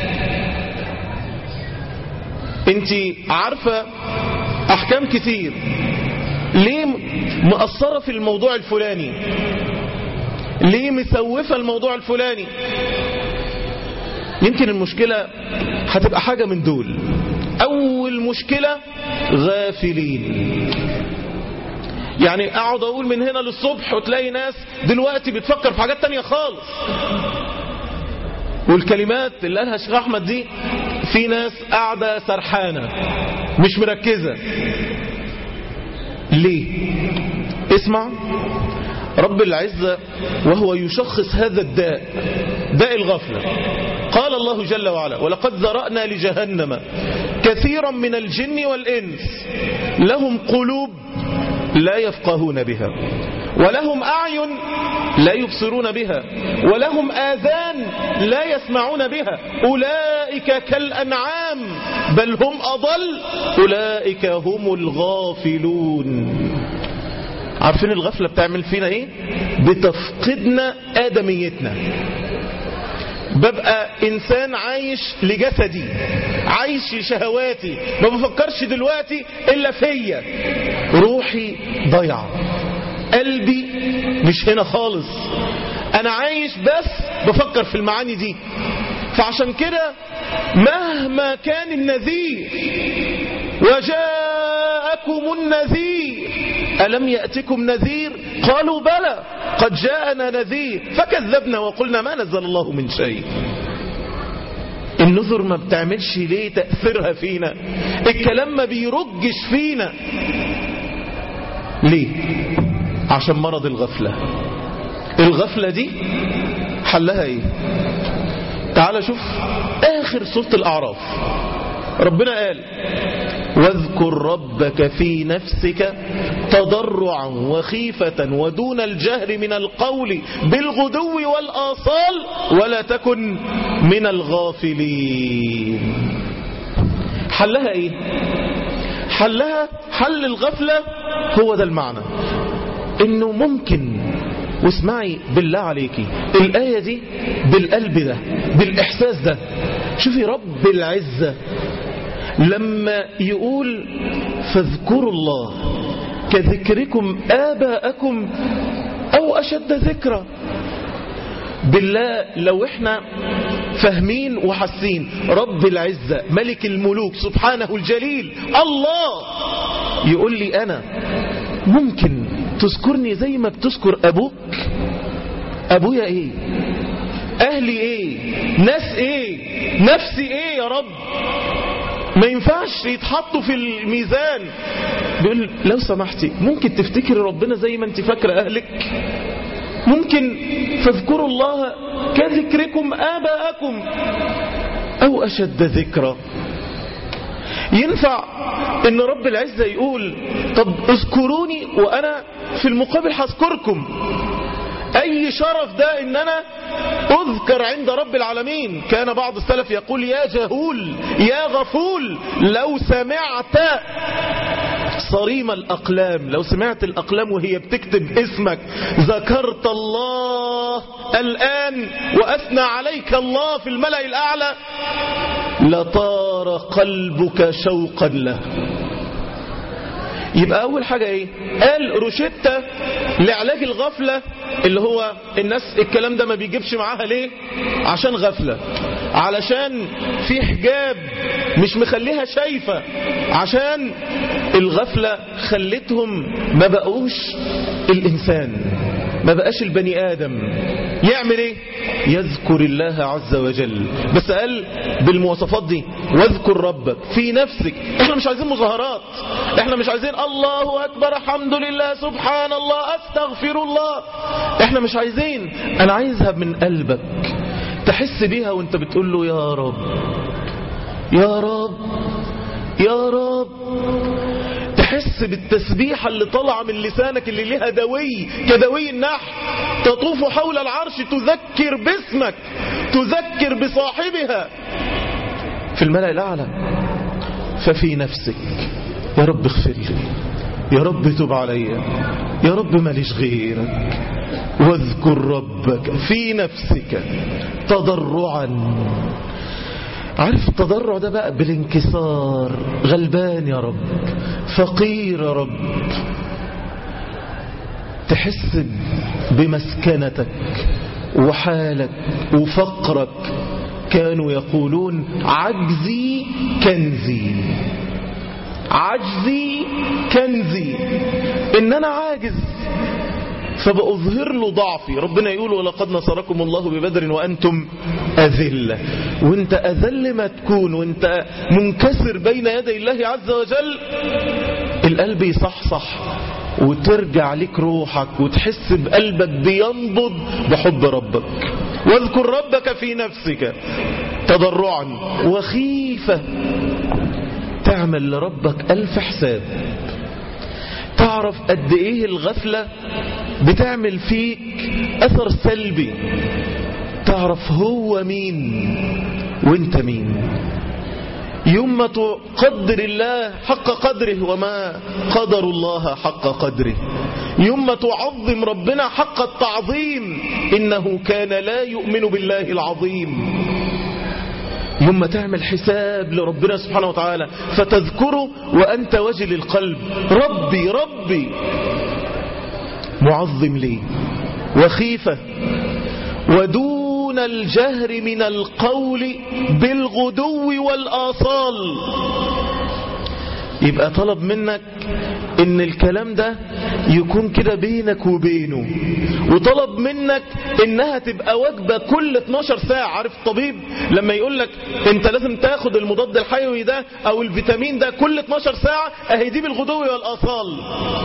انت عارفة احكام كتير ليه مقصرة في الموضوع الفلاني ليه مسوفة الموضوع الفلاني يمكن المشكلة هتبقى حاجة من دول أول مشكلة غافلين يعني أقعد أقول من هنا للصبح وتلاقي ناس دلوقتي بتفكر في حاجات تانية خالص والكلمات اللي قالها الشيخ أحمد دي في ناس قاعدة سرحانة مش مركزة ليه اسمع رب العزة وهو يشخص هذا الداء داء الغفلة قال الله جل وعلا ولقد ذرأنا لجهنم كثيرا من الجن والإنس لهم قلوب لا يفقهون بها ولهم أعين لا يبصرون بها ولهم آذان لا يسمعون بها أولئك كالأنعام بل هم أضل أولئك هم الغافلون عارفين الغفلة بتعمل فينا ايه بتفقدنا آدميتنا ببقى إنسان عايش لجسدي عايش لشهواتي ما بفكرش دلوقتي إلا فيا روحي ضيعة قلبي مش هنا خالص أنا عايش بس بفكر في المعاني دي فعشان كده مهما كان النذير وجاءكم النذير ألم يأتكم نذير قالوا بلى قد جاءنا نذير فكذبنا وقلنا ما نزل الله من شيء النذر ما بتعملش ليه تأثيرها فينا الكلام ما بيرجش فينا ليه عشان مرض الغفلة الغفلة دي حلها ايه تعال شوف اخر سورة الاعراف ربنا قال واذكر ربك في نفسك تضرعا وخيفة ودون الجهر من القول بالغدو والآصال ولا تكن من الغافلين حلها ايه حلها حل الغفلة هو ده المعنى انه ممكن واسمعي بالله عليكي الآية دي بالقلب ده بالإحساس ده شوفي رب العزة لما يقول فاذكروا الله كذكركم آباءكم أو أشد ذكرى بالله لو احنا فاهمين وحاسين رب العزة ملك الملوك سبحانه الجليل الله يقول لي أنا ممكن تذكرني زي ما بتذكر أبوك أبويا إيه أهلي إيه ناس إيه نفسي إيه يا رب ما ينفعش يتحطوا في الميزان بيقول لو سمحتي ممكن تفتكري ربنا زي ما انت فاكره اهلك ممكن فاذكروا الله كذكركم آباءكم أو أشد ذكرى ينفع ان رب العزة يقول طب اذكروني وانا في المقابل هذكركم اي شرف ده ان انا اذكر عند رب العالمين كان بعض السلف يقول يا جهول يا غفول لو سمعت صريم الأقلام لو سمعت الأقلام وهي بتكتب اسمك ذكرت الله الآن وأثنى عليك الله في الملأ الأعلى لطار قلبك شوقا له يبقى أول حاجة إيه قال روشتة لعلاج الغفلة اللي هو الناس الكلام ده ما بيجيبش معاها ليه عشان غفلة علشان في حجاب مش مخليها شايفة عشان الغفلة خلتهم ما بقوش الإنسان ما بقاش البني آدم يعمل ايه يذكر الله عز وجل بس قال بالمواصفات دي واذكر ربك في نفسك احنا مش عايزين مظاهرات احنا مش عايزين الله اكبر الحمد لله سبحان الله استغفر الله احنا مش عايزين انا عايزها من قلبك تحس بيها وانت بتقول له يا رب يا رب يا رب تحس بالتسبيحة اللي طالعة من لسانك اللي لها دوي كدوي النحل تطوف حول العرش تذكر باسمك تذكر بصاحبها في الملأ الأعلى ففي نفسك يا رب اغفر لي يا رب تب علي يا رب ماليش غيرك واذكر ربك في نفسك تضرعا عارف التضرع ده بقى بالانكسار غلبان يا رب فقير يا رب تحس بمسكنتك وحالك وفقرك كانوا يقولون عجزي كنزي عجزي كنزي ان انا عاجز فبأظهر له ضعفي ربنا يقول ولقد نصركم الله ببدر وأنتم أذلة وانت أذل ما تكون وانت منكسر بين يدي الله عز وجل القلب يصحصح وترجع لك روحك وتحس بقلبك بينبض بحب ربك واذكر ربك في نفسك تضرعا وخيفة تعمل لربك ألف حساب تعرف قد ايه الغفلة بتعمل فيك اثر سلبي تعرف هو مين وانت مين يوم ما تقدر الله حق قدره وما قدر الله حق قدره يوم ما تعظم ربنا حق التعظيم إنه كان لا يؤمن بالله العظيم يوم ما تعمل حساب لربنا سبحانه وتعالى فتذكره وأنت وجل القلب ربي ربي معظم لي وخيفة ودون الجهر من القول بالغدو والآصال يبقى طلب منك ان الكلام ده يكون كده بينك وبينه وطلب منك انها تبقى وجبة كل 12 ساعة عارف الطبيب لما يقول لك انت لازم تاخد المضاد الحيوي ده او الفيتامين ده كل 12 ساعة اهي دي بالغدو والآصال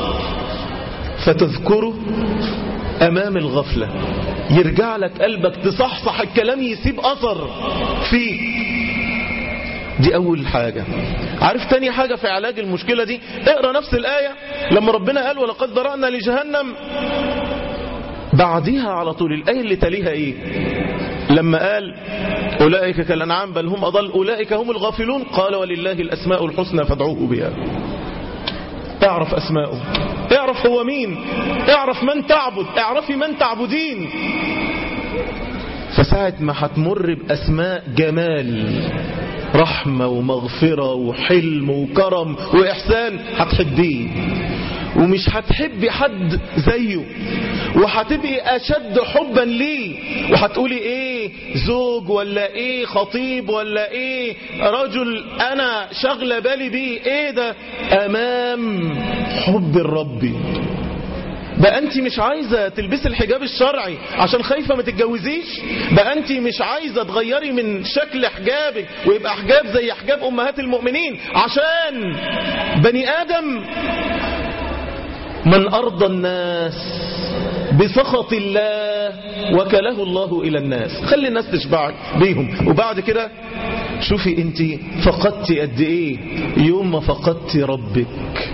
فتذكره امام الغفلة يرجع لك قلبك تصحصح الكلام يسيب اثر فيك دي اول حاجة عارف تاني حاجة في علاج المشكلة دي اقرأ نفس الآية لما ربنا قال ولقد ذرأنا لجهنم بعديها على طول الآية اللي تليها ايه لما قال أولئك كالأنعام بل هم أضل أولئك هم الغافلون قال ولله الأسماء الحسنى فادعوه بها اعرف أسماءه اعرف هو مين اعرف من تعبد اعرفي من تعبدين فساعة ما هتمر بأسماء جمال رحمة ومغفرة وحلم وكرم وإحسان هتحبيه ومش هتحبي حد زيه وهتبقي أشد حبا ليه وهتقولي ايه زوج ولا ايه خطيب ولا ايه رجل انا شغلة بالي بيه ايه ده امام حب الرب بقى انت مش عايزة تلبسي الحجاب الشرعي عشان خايفة ما تتجوزيش بقى انت مش عايزة تغيري من شكل حجابك ويبقى حجاب زي حجاب امهات المؤمنين عشان بني ادم من ارضى الناس بسخط الله وكله الله الى الناس خلي الناس تشبعك بيهم وبعد كده شوفي انت فقدت قد ايه يوم ما فقدت ربك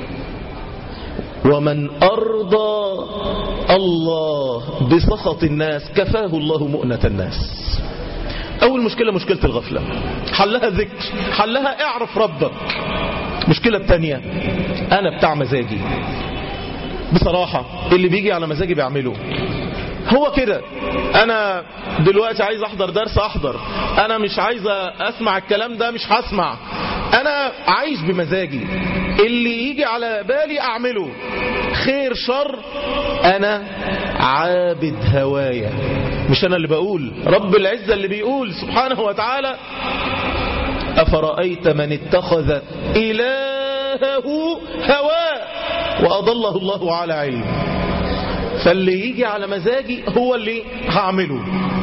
ومن أرضى الله بسخط الناس كفاه الله مؤنة الناس أول مشكلة مشكلة الغفلة حلها ذكر حلها اعرف ربك مشكلة التانية أنا بتاع مزاجي بصراحة اللي بيجي على مزاجي بيعمله هو كده انا دلوقتي عايز احضر درس احضر انا مش عايز اسمع الكلام ده مش هسمع انا عايش بمزاجي اللي يجي على بالي اعمله خير شر انا عابد هوايا مش انا اللي بقول رب العزة اللي بيقول سبحانه وتعالى افرأيت من اتخذ الهه هواه واضله الله على علم فاللي يجي على مزاجي هو اللي هعمله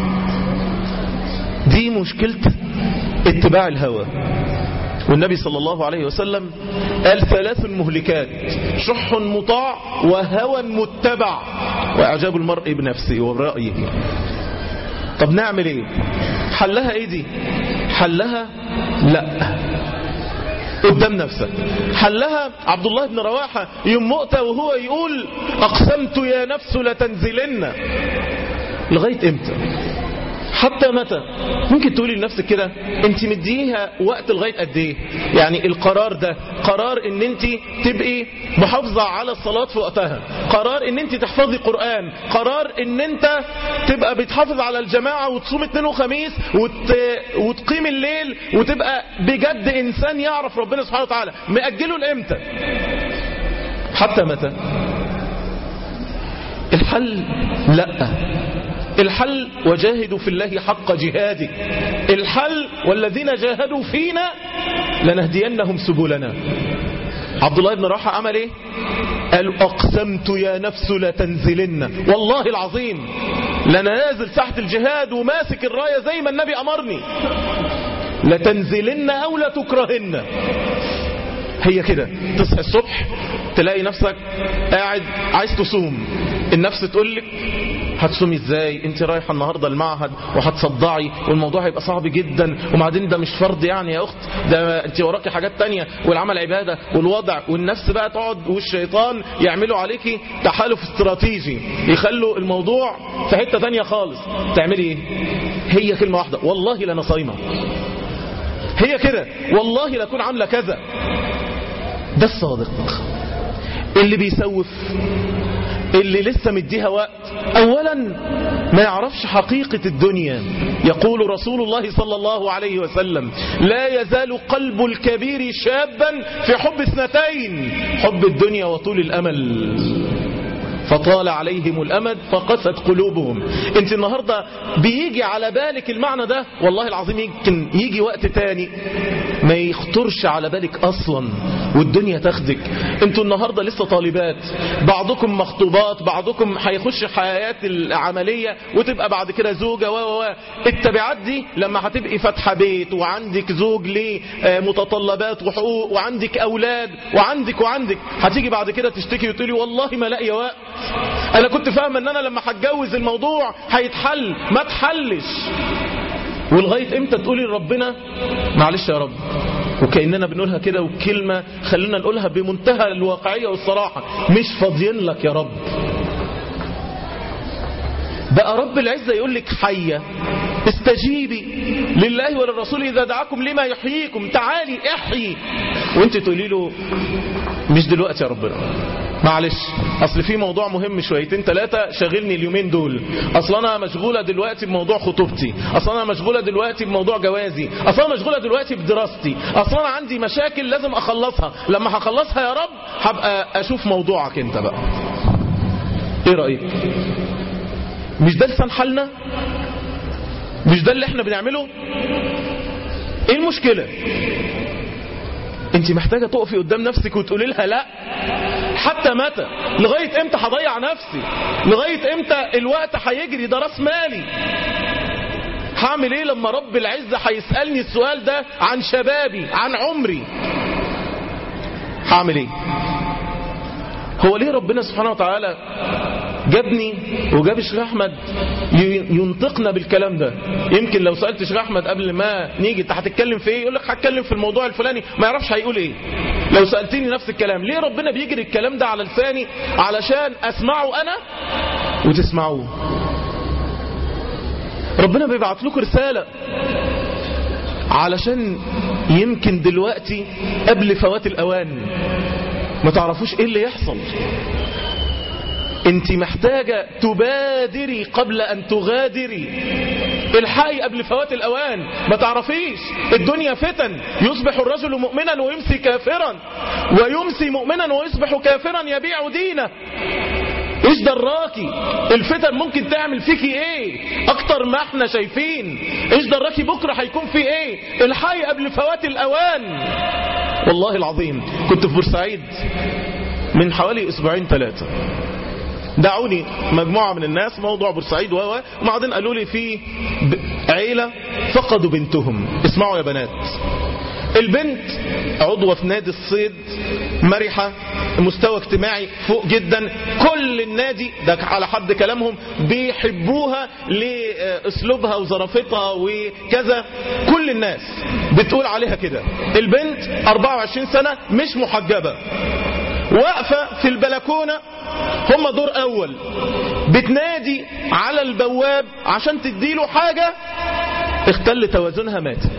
دي مشكلة اتباع الهوى والنبي صلى الله عليه وسلم قال ثلاث مهلكات شح مطاع وهوى متبع وإعجاب المرء بنفسه وبرأيه طب نعمل ايه حلها ايه دي حلها لا قدام نفسك حلها عبد الله بن رواحة يوم مؤتى وهو يقول أقسمت يا نفس لتنزلن لغاية امتى حتى متى ممكن تقولي لنفسك كده انت مديها وقت لغايه قد ايه يعني القرار ده قرار ان انت تبقي محافظه على الصلاه في وقتها قرار ان انت تحفظي قران قرار ان انت تبقى بتحافظ على الجماعه وتصوم اثنين وخميس وت... وتقيم الليل وتبقى بجد انسان يعرف ربنا سبحانه وتعالى مأجله لامتى حتى متى الحل لا الحل وجاهدوا في الله حق جهاده الحل والذين جاهدوا فينا لنهدينهم سبلنا عبد الله بن رواحه عمل ايه قال اقسمت يا نفس لتنزلن والله العظيم لنا نازل تحت الجهاد وماسك الرايه زي ما النبي امرني لتنزلن او لتكرهن هي كده تصحى الصبح تلاقي نفسك قاعد عايز تصوم النفس تقول لك هتصومي ازاي انت رايحه النهارده المعهد وهتصدعي والموضوع هيبقى صعب جدا وبعدين ده مش فرض يعني يا اخت ده انت وراكي حاجات تانية والعمل عباده والوضع والنفس بقى تقعد والشيطان يعملوا عليكي تحالف استراتيجي يخلوا الموضوع في حته تانية خالص تعملي ايه هي كلمه واحده والله لانا صايمه هي كده والله لاكون عامله كذا ده الصادق اللي بيسوف اللي لسه مديها وقت اولا ما يعرفش حقيقة الدنيا يقول رسول الله صلى الله عليه وسلم لا يزال قلب الكبير شابا في حب اثنتين حب الدنيا وطول الامل فطال عليهم الأمد فقست قلوبهم انت النهاردة بيجي على بالك المعنى ده والله العظيم يمكن يجي وقت تاني ما يخطرش على بالك أصلا والدنيا تاخدك انتوا النهاردة لسه طالبات بعضكم مخطوبات بعضكم هيخش حياة العملية وتبقى بعد كده زوجة و و التبعات دي لما هتبقي فاتحة بيت وعندك زوج ليه متطلبات وحقوق وعندك أولاد وعندك وعندك هتيجي بعد كده تشتكي وتقولي والله ما لاقيه وقت انا كنت فاهم ان انا لما هتجوز الموضوع هيتحل ما تحلش ولغاية امتى تقولي لربنا معلش يا رب وكأننا بنقولها كده وكلمة خلينا نقولها بمنتهى الواقعية والصراحة مش فاضيين لك يا رب بقى رب العزة يقول لك حية استجيبي لله وللرسول إذا دعاكم لما يحييكم تعالي احيي وانت تقولي له مش دلوقتي يا ربنا معلش اصل في موضوع مهم شويتين ثلاثة شاغلني اليومين دول اصل انا مشغولة دلوقتي بموضوع خطوبتي اصل انا مشغولة دلوقتي بموضوع جوازي اصل انا مشغولة دلوقتي بدراستي اصل انا عندي مشاكل لازم اخلصها لما هخلصها يا رب هبقى اشوف موضوعك انت بقى ايه رأيك مش ده لسان حالنا مش ده اللي احنا بنعمله ايه المشكلة انت محتاجة تقفي قدام نفسك وتقولي لها لا حتى متى لغاية امتى هضيع نفسي لغاية امتى الوقت هيجري ده راس مالي هعمل ايه لما رب العزة هيسألني السؤال ده عن شبابي عن عمري هعمل ايه هو ليه ربنا سبحانه وتعالى جابني وجاب الشيخ احمد ينطقنا بالكلام ده يمكن لو سالت الشيخ احمد قبل ما نيجي انت هتتكلم في ايه يقول لك هتكلم في الموضوع الفلاني ما يعرفش هيقول ايه لو سالتني نفس الكلام ليه ربنا بيجري الكلام ده على لساني علشان اسمعه انا وتسمعوه ربنا بيبعت لكم رساله علشان يمكن دلوقتي قبل فوات الاوان ما تعرفوش ايه اللي يحصل انت محتاجة تبادري قبل ان تغادري الحقي قبل فوات الاوان ما تعرفيش الدنيا فتن يصبح الرجل مؤمنا ويمسي كافرا ويمسي مؤمنا ويصبح كافرا يبيع دينه ايش دراكي الفتن ممكن تعمل فيكي ايه اكتر ما احنا شايفين ايش دراكي بكرة هيكون في ايه الحقي قبل فوات الاوان والله العظيم كنت في بورسعيد من حوالي اسبوعين ثلاثة دعوني مجموعة من الناس موضوع بورسعيد و وبعدين قالوا لي في عيلة فقدوا بنتهم اسمعوا يا بنات البنت عضوة في نادي الصيد مرحة مستوى اجتماعي فوق جدا كل النادي ده على حد كلامهم بيحبوها لاسلوبها وظرافتها وكذا كل الناس بتقول عليها كده البنت 24 سنة مش محجبة واقفة في البلكونة هم دور اول بتنادي على البواب عشان تديله حاجة اختل توازنها ماتت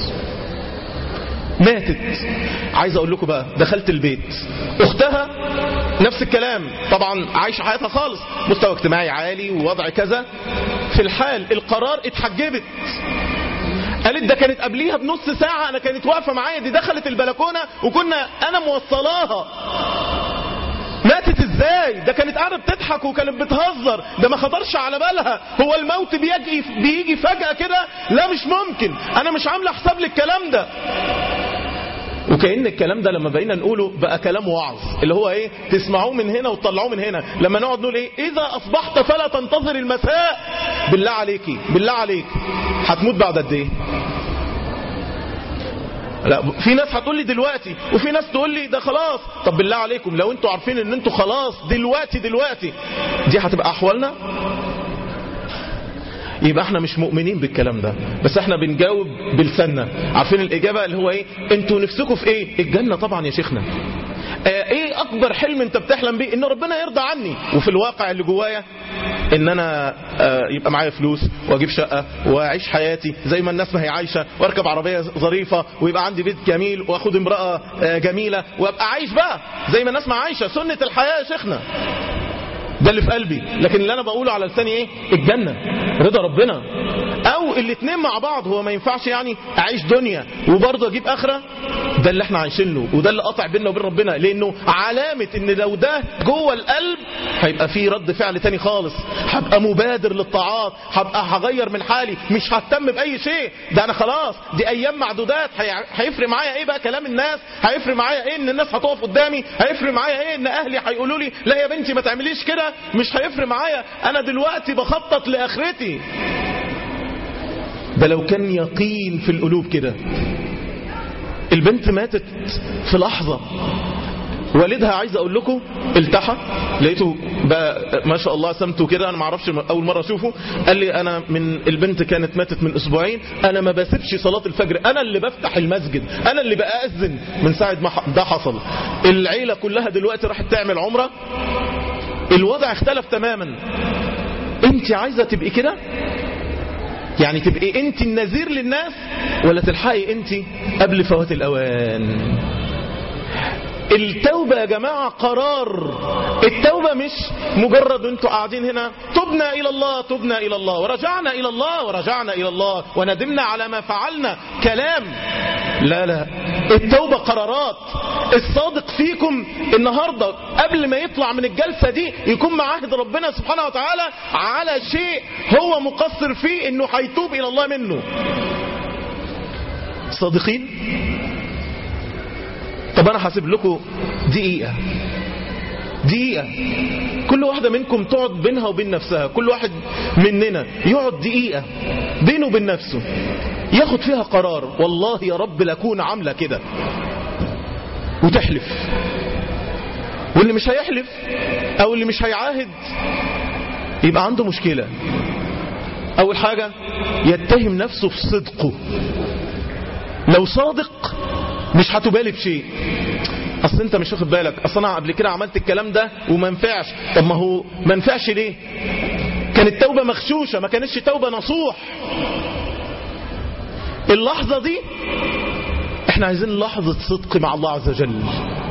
ماتت عايز اقول لكم بقى دخلت البيت اختها نفس الكلام طبعا عايشة حياتها خالص مستوى اجتماعي عالي ووضع كذا في الحال القرار اتحجبت قالت ده كانت قبليها بنص ساعة انا كانت واقفة معايا دي دخلت البلكونة وكنا انا موصلاها ماتت ازاي ده كانت قاعدة بتضحك وكانت بتهزر ده ما خطرش على بالها هو الموت بيجي بيجي فجأة كده لا مش ممكن انا مش عاملة حساب للكلام ده وكأن الكلام ده لما بقينا نقوله بقى كلام وعظ اللي هو ايه تسمعوه من هنا وتطلعوه من هنا لما نقعد نقول ايه اذا اصبحت فلا تنتظر المساء بالله عليكي بالله عليك هتموت بعد قد ايه لا في ناس هتقول لي دلوقتي وفي ناس تقول لي ده خلاص طب بالله عليكم لو انتوا عارفين ان انتوا خلاص دلوقتي دلوقتي دي هتبقى احوالنا يبقى احنا مش مؤمنين بالكلام ده بس احنا بنجاوب بلساننا عارفين الاجابه اللي هو ايه انتوا نفسكم في ايه الجنه طبعا يا شيخنا اه ايه اكبر حلم انت بتحلم بيه ان ربنا يرضى عني وفي الواقع اللي جوايا ان انا اه يبقى معايا فلوس واجيب شقه واعيش حياتي زي ما الناس ما هي عايشه واركب عربيه ظريفه ويبقى عندي بيت جميل واخد امراه اه جميله وابقى عايش بقى زي ما الناس ما عايشه سنه الحياه يا شيخنا ده اللي في قلبي لكن اللي انا بقوله على لساني ايه الجنة رضا ربنا او الاتنين مع بعض هو ما ينفعش يعني اعيش دنيا وبرضه اجيب اخرة ده اللي احنا عايشين له وده اللي قطع بيننا وبين ربنا لانه علامة ان لو ده جوه القلب هيبقى فيه رد فعل تاني خالص هبقى مبادر للطاعات هبقى هغير من حالي مش ههتم باي شيء ده انا خلاص دي ايام معدودات هيفرق معايا ايه بقى كلام الناس هيفرق معايا ايه ان الناس هتقف قدامي هيفرق معايا ايه ان اهلي هيقولوا لي لا يا بنتي ما تعمليش كده مش هيفرق معايا انا دلوقتي بخطط لاخرتي ده لو كان يقين في القلوب كده البنت ماتت في لحظة والدها عايز اقول لكم التحى لقيته بقى ما شاء الله سمته كده انا ما اعرفش اول مره اشوفه قال لي انا من البنت كانت ماتت من اسبوعين انا ما بسيبش صلاه الفجر انا اللي بفتح المسجد انا اللي باذن من ساعه ما ده حصل العيله كلها دلوقتي راحت تعمل عمره الوضع اختلف تماما انت عايزه تبقي كده يعني تبقي انت النذير للناس ولا تلحقي انت قبل فوات الاوان التوبة يا جماعة قرار التوبة مش مجرد انتوا قاعدين هنا تبنا الى الله تبنا الى الله ورجعنا الى الله ورجعنا الى الله وندمنا على ما فعلنا كلام لا لا التوبة قرارات الصادق فيكم النهاردة قبل ما يطلع من الجلسة دي يكون معاهد ربنا سبحانه وتعالى على شيء هو مقصر فيه انه هيتوب الى الله منه صادقين طب انا هسيب لكم دقيقة دقيقة كل واحدة منكم تقعد بينها وبين نفسها كل واحد مننا يقعد دقيقة بينه وبين نفسه ياخد فيها قرار والله يا رب لكون عاملة كده وتحلف واللي مش هيحلف او اللي مش هيعاهد يبقى عنده مشكلة اول حاجة يتهم نفسه في صدقه لو صادق مش هتبالي بشيء اصل انت مش واخد بالك اصل انا قبل كده عملت الكلام ده وما نفعش طب ما هو ما نفعش ليه كانت توبة مغشوشة ما كانتش توبة نصوح اللحظة دي احنا عايزين لحظة صدق مع الله عز وجل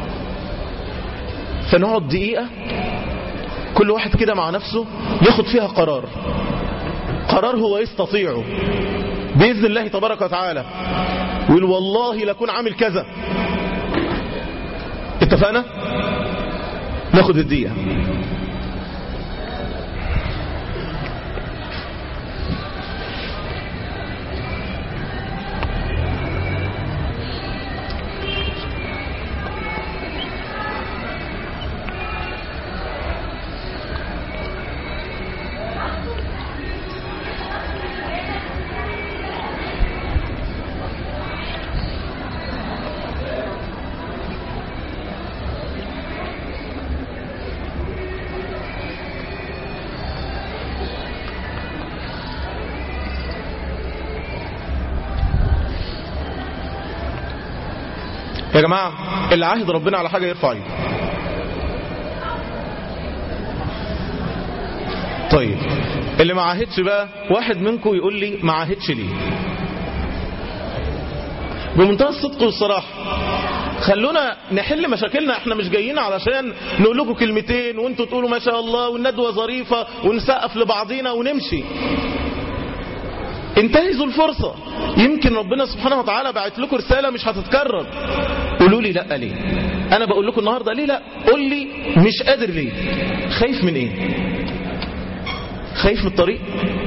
فنقعد دقيقة كل واحد كده مع نفسه ياخد فيها قرار قرار هو يستطيعه بإذن الله تبارك وتعالى ويقول والله لكون عامل كذا اتفقنا ناخد الدقيقة يا جماعة اللي عاهد ربنا على حاجة يرفع ايده طيب اللي ما عاهدش بقى واحد منكم يقول لي ما عاهدش ليه بمنتهى الصدق والصراحة خلونا نحل مشاكلنا احنا مش جايين علشان نقول لكم كلمتين وانتوا تقولوا ما شاء الله والندوة ظريفة ونسقف لبعضينا ونمشي انتهزوا الفرصة يمكن ربنا سبحانه وتعالى بعت لكم رسالة مش هتتكرر قولوا لي لا ليه انا بقول لكم النهاردة ليه لا قول لي مش قادر ليه خايف من ايه خايف من الطريق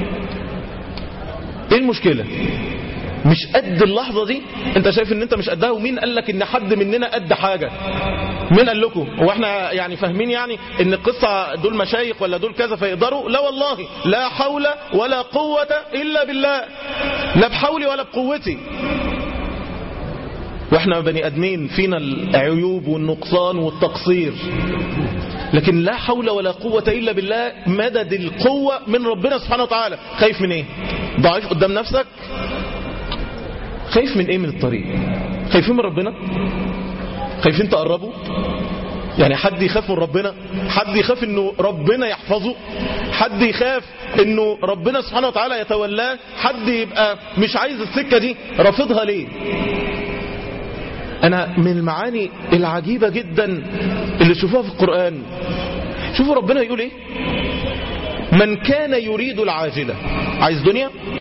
ايه المشكلة مش قد اللحظة دي انت شايف ان انت مش قدها ومين قال لك ان حد مننا قد حاجة مين قال لكم هو احنا يعني فاهمين يعني ان القصة دول مشايخ ولا دول كذا فيقدروا لا والله لا حول ولا قوة الا بالله لا بحولي ولا بقوتي واحنا بني ادمين فينا العيوب والنقصان والتقصير لكن لا حول ولا قوة إلا بالله مدد القوة من ربنا سبحانه وتعالى خايف من ايه ضعيف قدام نفسك خايف من ايه من الطريق خايفين من ربنا خايفين تقربوا يعني حد يخاف من ربنا حد يخاف انه ربنا يحفظه حد يخاف انه ربنا سبحانه وتعالى يتولاه حد يبقى مش عايز السكة دي رافضها ليه انا من المعاني العجيبة جدا اللي شوفوها في القرآن شوفوا ربنا يقول ايه من كان يريد العاجلة عايز دنيا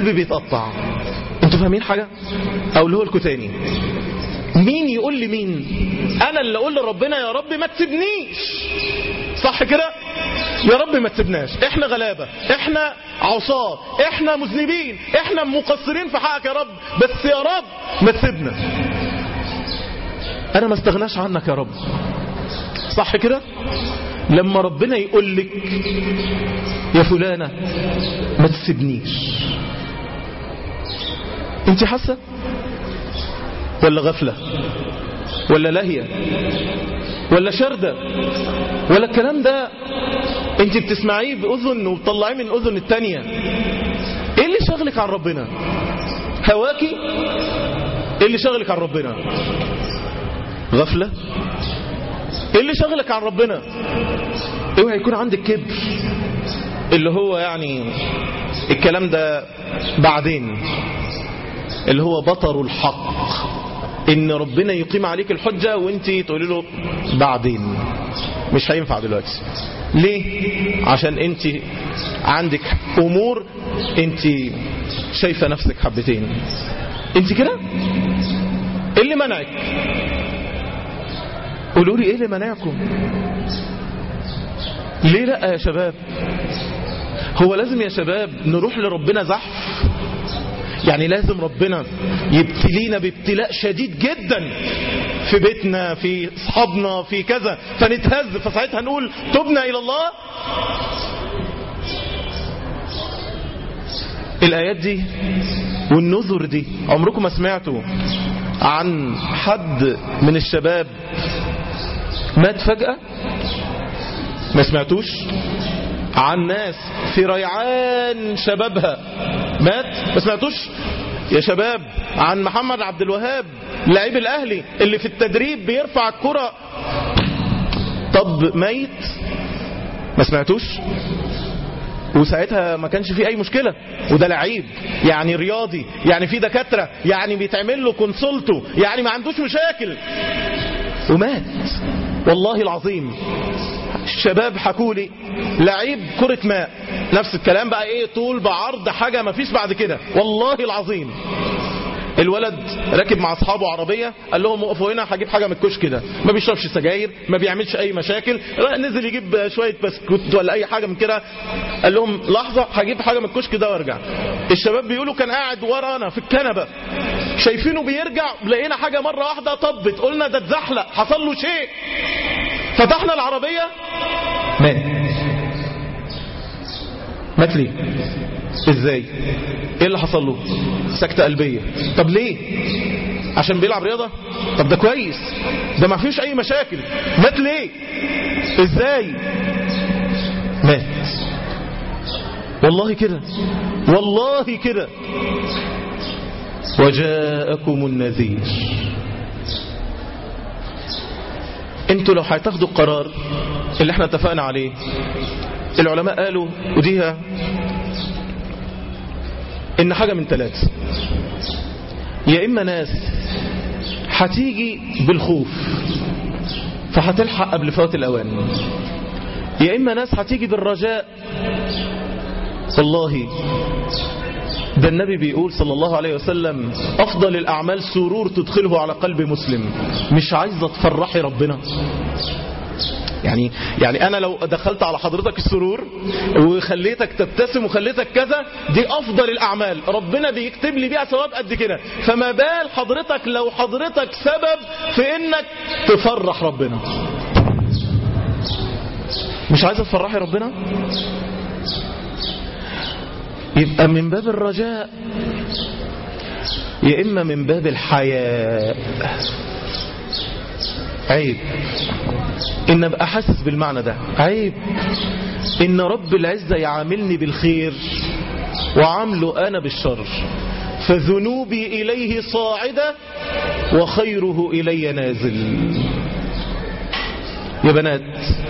قلبي بيتقطع انتوا فاهمين حاجة اقوله لكم تاني مين يقول لي مين انا اللي اقول لربنا يا رب ما تسيبنيش صح كده يا رب ما تسيبناش احنا غلابة احنا عصاة احنا مذنبين احنا مقصرين في حقك يا رب بس يا رب ما تسيبنا انا ما استغناش عنك يا رب صح كده لما ربنا يقول لك يا فلانة ما تسيبنيش انت حاسة ولا غفلة ولا لهية ولا شردة ولا الكلام ده انت بتسمعيه بأذن وبتطلعيه من أذن التانية ايه اللي شغلك عن ربنا هواكي ايه اللي شغلك عن ربنا غفلة ايه اللي شغلك عن ربنا اوعى يكون عندك كبر اللي هو يعني الكلام ده بعدين اللي هو بطر الحق ان ربنا يقيم عليك الحجة وانت تقولي له بعدين مش هينفع دلوقتي ليه عشان انت عندك امور انت شايفة نفسك حبتين انت كده ايه اللي منعك قولوا لي ايه اللي منعكم ليه لا يا شباب هو لازم يا شباب نروح لربنا زحف يعني لازم ربنا يبتلينا بابتلاء شديد جدا في بيتنا في اصحابنا في كذا فنتهز فساعتها نقول تبنا الى الله الايات دي والنذر دي عمركم ما سمعتوا عن حد من الشباب مات فجأة ما سمعتوش عن ناس في ريعان شبابها مات ما سمعتوش يا شباب عن محمد عبد الوهاب لعيب الاهلي اللي في التدريب بيرفع الكرة طب ميت ما سمعتوش وساعتها ما كانش فيه اي مشكلة وده لعيب يعني رياضي يعني في دكاترة يعني بيتعمل له كونسولته يعني ما عندوش مشاكل ومات والله العظيم الشباب حكوا لي لعيب كرة ماء نفس الكلام بقى ايه طول بعرض حاجة ما فيش بعد كده والله العظيم الولد راكب مع اصحابه عربيه قال لهم وقفوا هنا هجيب حاجه من الكشك ده ما بيشربش سجاير ما بيعملش اي مشاكل نزل يجيب شويه بسكوت ولا اي حاجه من كده قال لهم لحظه هجيب حاجه من الكشك ده وارجع الشباب بيقولوا كان قاعد ورانا في الكنبه شايفينه بيرجع لقينا حاجه مره واحده طبت قلنا ده اتزحلق حصل له شيء فتحنا العربيه مات مات ليه ازاي ايه اللي حصل له سكتة قلبية طب ليه عشان بيلعب رياضة طب ده كويس ده ما فيش اي مشاكل مات ليه ازاي مات والله كده والله كده وجاءكم النذير انتوا لو هتاخدوا القرار اللي احنا اتفقنا عليه العلماء قالوا وديها ان حاجة من ثلاثة يا اما ناس هتيجي بالخوف فهتلحق قبل فوات الاوان يا اما ناس هتيجي بالرجاء والله ده النبي بيقول صلى الله عليه وسلم افضل الاعمال سرور تدخله على قلب مسلم مش عايزه تفرحي ربنا يعني يعني انا لو دخلت على حضرتك السرور وخليتك تبتسم وخليتك كذا دي افضل الاعمال ربنا بيكتب لي بيها ثواب قد كده فما بال حضرتك لو حضرتك سبب في انك تفرح ربنا مش عايزه تفرحي ربنا يبقى من باب الرجاء يا اما من باب الحياء عيب ان ابقى حاسس بالمعنى ده عيب ان رب العزة يعاملني بالخير وعامله انا بالشر فذنوبي اليه صاعدة وخيره الي نازل يا بنات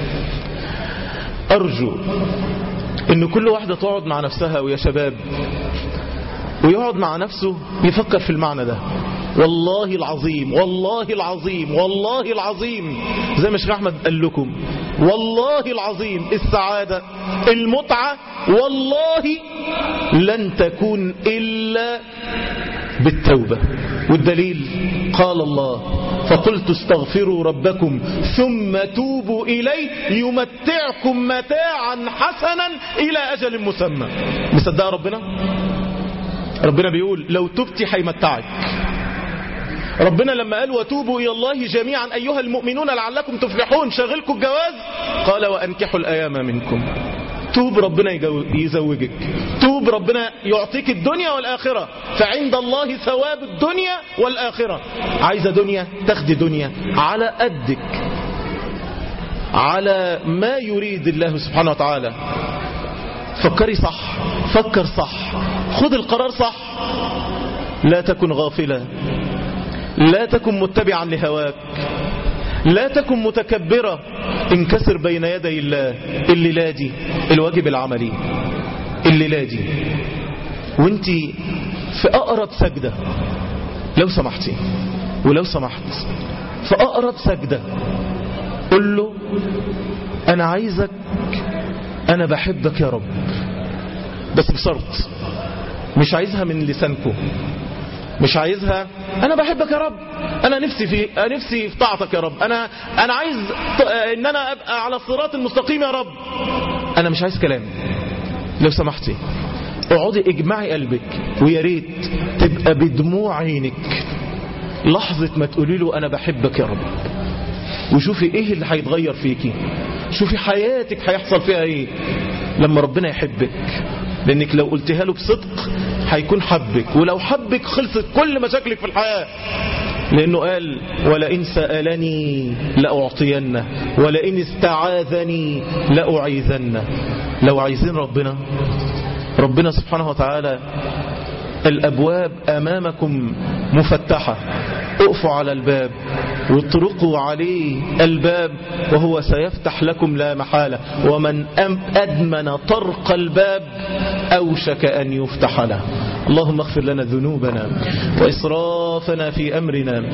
ارجو ان كل واحدة تقعد مع نفسها ويا شباب ويقعد مع نفسه يفكر في المعنى ده والله العظيم والله العظيم والله العظيم زي ما شيخ احمد قال لكم والله العظيم السعادة المتعة والله لن تكون إلا بالتوبة والدليل قال الله فقلت استغفروا ربكم ثم توبوا إليه يمتعكم متاعا حسنا إلى أجل مسمى مصدق ربنا ربنا بيقول لو تبتي هيمتعك ربنا لما قال وتوبوا إلى الله جميعا أيها المؤمنون لعلكم تفلحون شغلكم الجواز قال وأنكحوا الأيام منكم توب ربنا يزوجك توب ربنا يعطيك الدنيا والآخرة فعند الله ثواب الدنيا والآخرة عايزة دنيا تاخدي دنيا على قدك على ما يريد الله سبحانه وتعالى فكري صح فكر صح خذ القرار صح لا تكن غافلا لا تكن متبعا لهواك لا تكن متكبرة انكسر بين يدي الله الليلة دي الواجب العملي الليلة دي وانت في أقرب سجدة لو سمحتي ولو سمحت في أقرب سجدة قل له أنا عايزك أنا بحبك يا رب بس بشرط مش عايزها من لسانكم مش عايزها انا بحبك يا رب انا نفسي في نفسي في طاعتك يا رب انا انا عايز ان انا ابقى على الصراط المستقيم يا رب انا مش عايز كلام لو سمحتي اقعدي اجمعي قلبك ويا ريت تبقى بدموع عينك لحظة ما تقولي له انا بحبك يا رب وشوفي ايه اللي هيتغير فيكي شوفي حياتك هيحصل فيها ايه لما ربنا يحبك لانك لو قلتها له بصدق هيكون حبك ولو حبك خلصت كل مشاكلك في الحياة لانه قال ولئن سألني لأعطينه ولئن استعاذني لأعيذنه لو عايزين ربنا ربنا سبحانه وتعالى الأبواب أمامكم مفتحة اقفوا على الباب واطرقوا عليه الباب وهو سيفتح لكم لا محالة ومن أدمن طرق الباب أوشك أن يفتح له اللهم اغفر لنا ذنوبنا وإسرافنا في أمرنا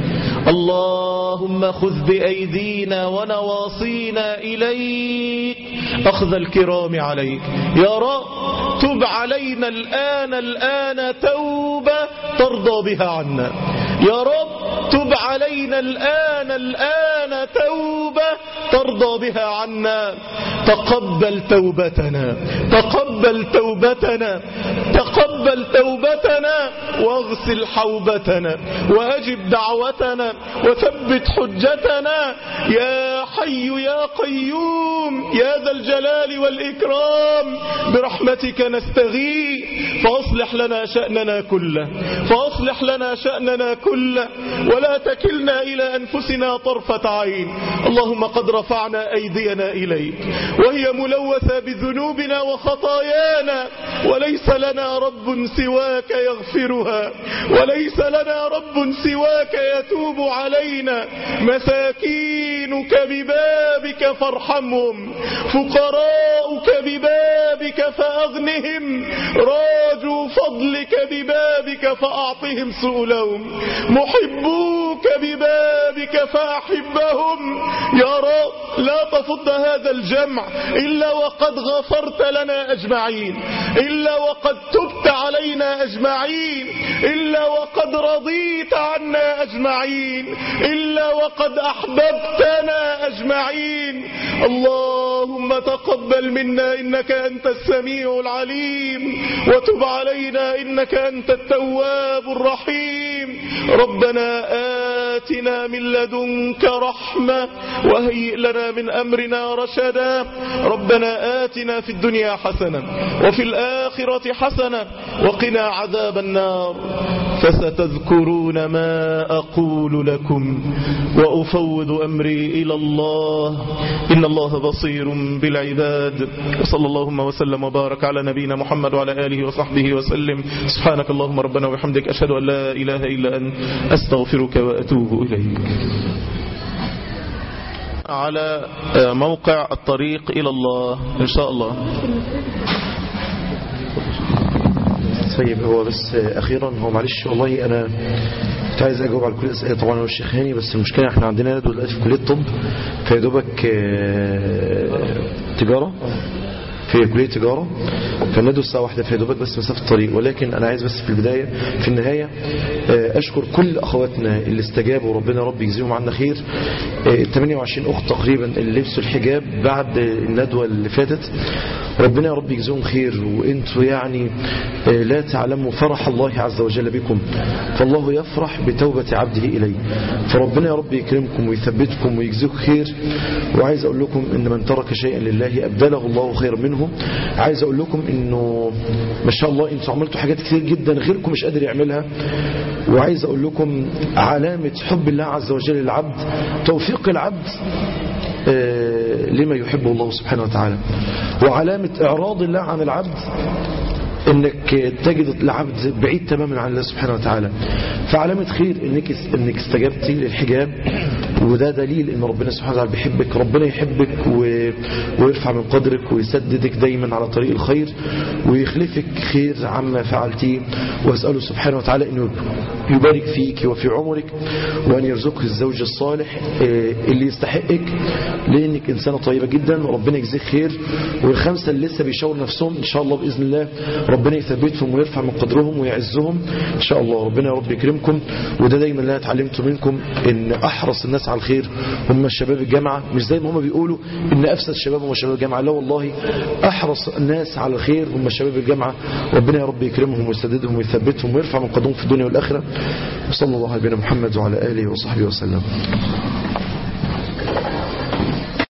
اللهم خذ بأيدينا ونواصينا إليك أخذ الكرام عليك يا رب تب علينا الآن الآن توبة ترضى بها عنا يا رب تب علينا الآن الآن توبة ترضى بها عنا تقبل توبتنا تقبل توبتنا تقبل توبتنا واغسل حوبتنا واجب دعوتنا وثبت حجتنا يا حي يا قيوم يا ذا الجلال والإكرام برحمتك نستغيث فأصلح لنا شأننا كله فأصلح لنا شأننا كله ولا تكلنا إلى أنفسنا طرفة عين اللهم قد رفعنا أيدينا إليك وهي ملوثة بذنوبنا وخطايانا وليس لنا رب سواك يغفرها وليس لنا رب سواك يتوب علينا مساكينك ببابك فارحمهم فقراؤك ببابك فأغنهم راجوا فضلك ببابك فأعطهم سؤلهم محبوك ببابك فأحبهم يا رب لا تفض هذا الجمع إلا وقد غفرت لنا أجمعين إلا وقد تبت علينا أجمعين إلا وقد رضيت عنا أجمعين إلا وقد أحببتنا أجمعين اللهم تقبل منا إنك أنت السميع العليم وتب علينا إنك أنت التواب الرحيم ربنا آتنا من لدنك رحمة وهيئ لنا من أمرنا رشدا ربنا آتنا في الدنيا حسنة وفي الآخرة حسنة وقنا عذاب النار فستذكرون ما أقول لكم وأفوض أمري إلى الله إن الله بصير بالعباد وصلى اللهم وسلم وبارك على نبينا محمد وعلى آله وصحبه وسلم سبحانك اللهم ربنا وبحمدك أشهد أن لا إله إلا أنت أستغفرك وأتوب إليك على موقع الطريق إلى الله إن شاء الله طيب هو بس أخيرا هو معلش والله أنا كنت عايز أجاوب على كل الأسئلة طبعا أنا والشيخ هاني بس المشكلة احنا عندنا دلوقتي في كلية الطب فيا دوبك تجارة في كلية تجارة فالندوة الساعة واحدة في دوبك بس مسافة الطريق ولكن أنا عايز بس في البداية في النهاية أشكر كل أخواتنا اللي استجابوا وربنا رب يجزيهم عنا خير 28 أخت تقريبا اللي لبسوا الحجاب بعد الندوة اللي فاتت ربنا يا رب يجزيهم خير وانتوا يعني لا تعلموا فرح الله عز وجل بكم فالله يفرح بتوبة عبده إليه فربنا يا رب يكرمكم ويثبتكم ويجزيكم خير وعايز أقول لكم إن من ترك شيئا لله أبدله الله خير منه عايز أقول لكم إنه ما شاء الله انتوا عملتوا حاجات كتير جدا غيركم مش قادر يعملها وعايز أقول لكم علامة حب الله عز وجل للعبد توفيق العبد لما يحبه الله سبحانه وتعالى وعلامة إعراض الله عن العبد انك تجد العبد بعيد تماما عن الله سبحانه وتعالى فعلامة خير انك انك استجبتي للحجاب وده دليل ان ربنا سبحانه وتعالى بيحبك ربنا يحبك و... ويرفع من قدرك ويسددك دايما على طريق الخير ويخلفك خير عما فعلتيه واساله سبحانه وتعالى انه يبارك فيك وفي عمرك وان يرزقك الزوج الصالح اللي يستحقك لانك انسانه طيبه جدا وربنا يجزيك خير والخمسه اللي لسه بيشاوروا نفسهم ان شاء الله باذن الله ربنا يثبتهم ويرفع من قدرهم ويعزهم ان شاء الله ربنا يا رب يكرمكم وده دايما اللي انا اتعلمته منكم ان احرص الناس على الخير هم شباب الجامعه مش زي ما هم بيقولوا ان افسد الشباب هم شباب الجامعه لا والله احرص الناس على الخير هم شباب الجامعه ربنا يا رب يكرمهم ويسددهم ويثبتهم ويرفع من قدرهم في الدنيا والاخره وصلى الله على نبينا محمد وعلى اله وصحبه وسلم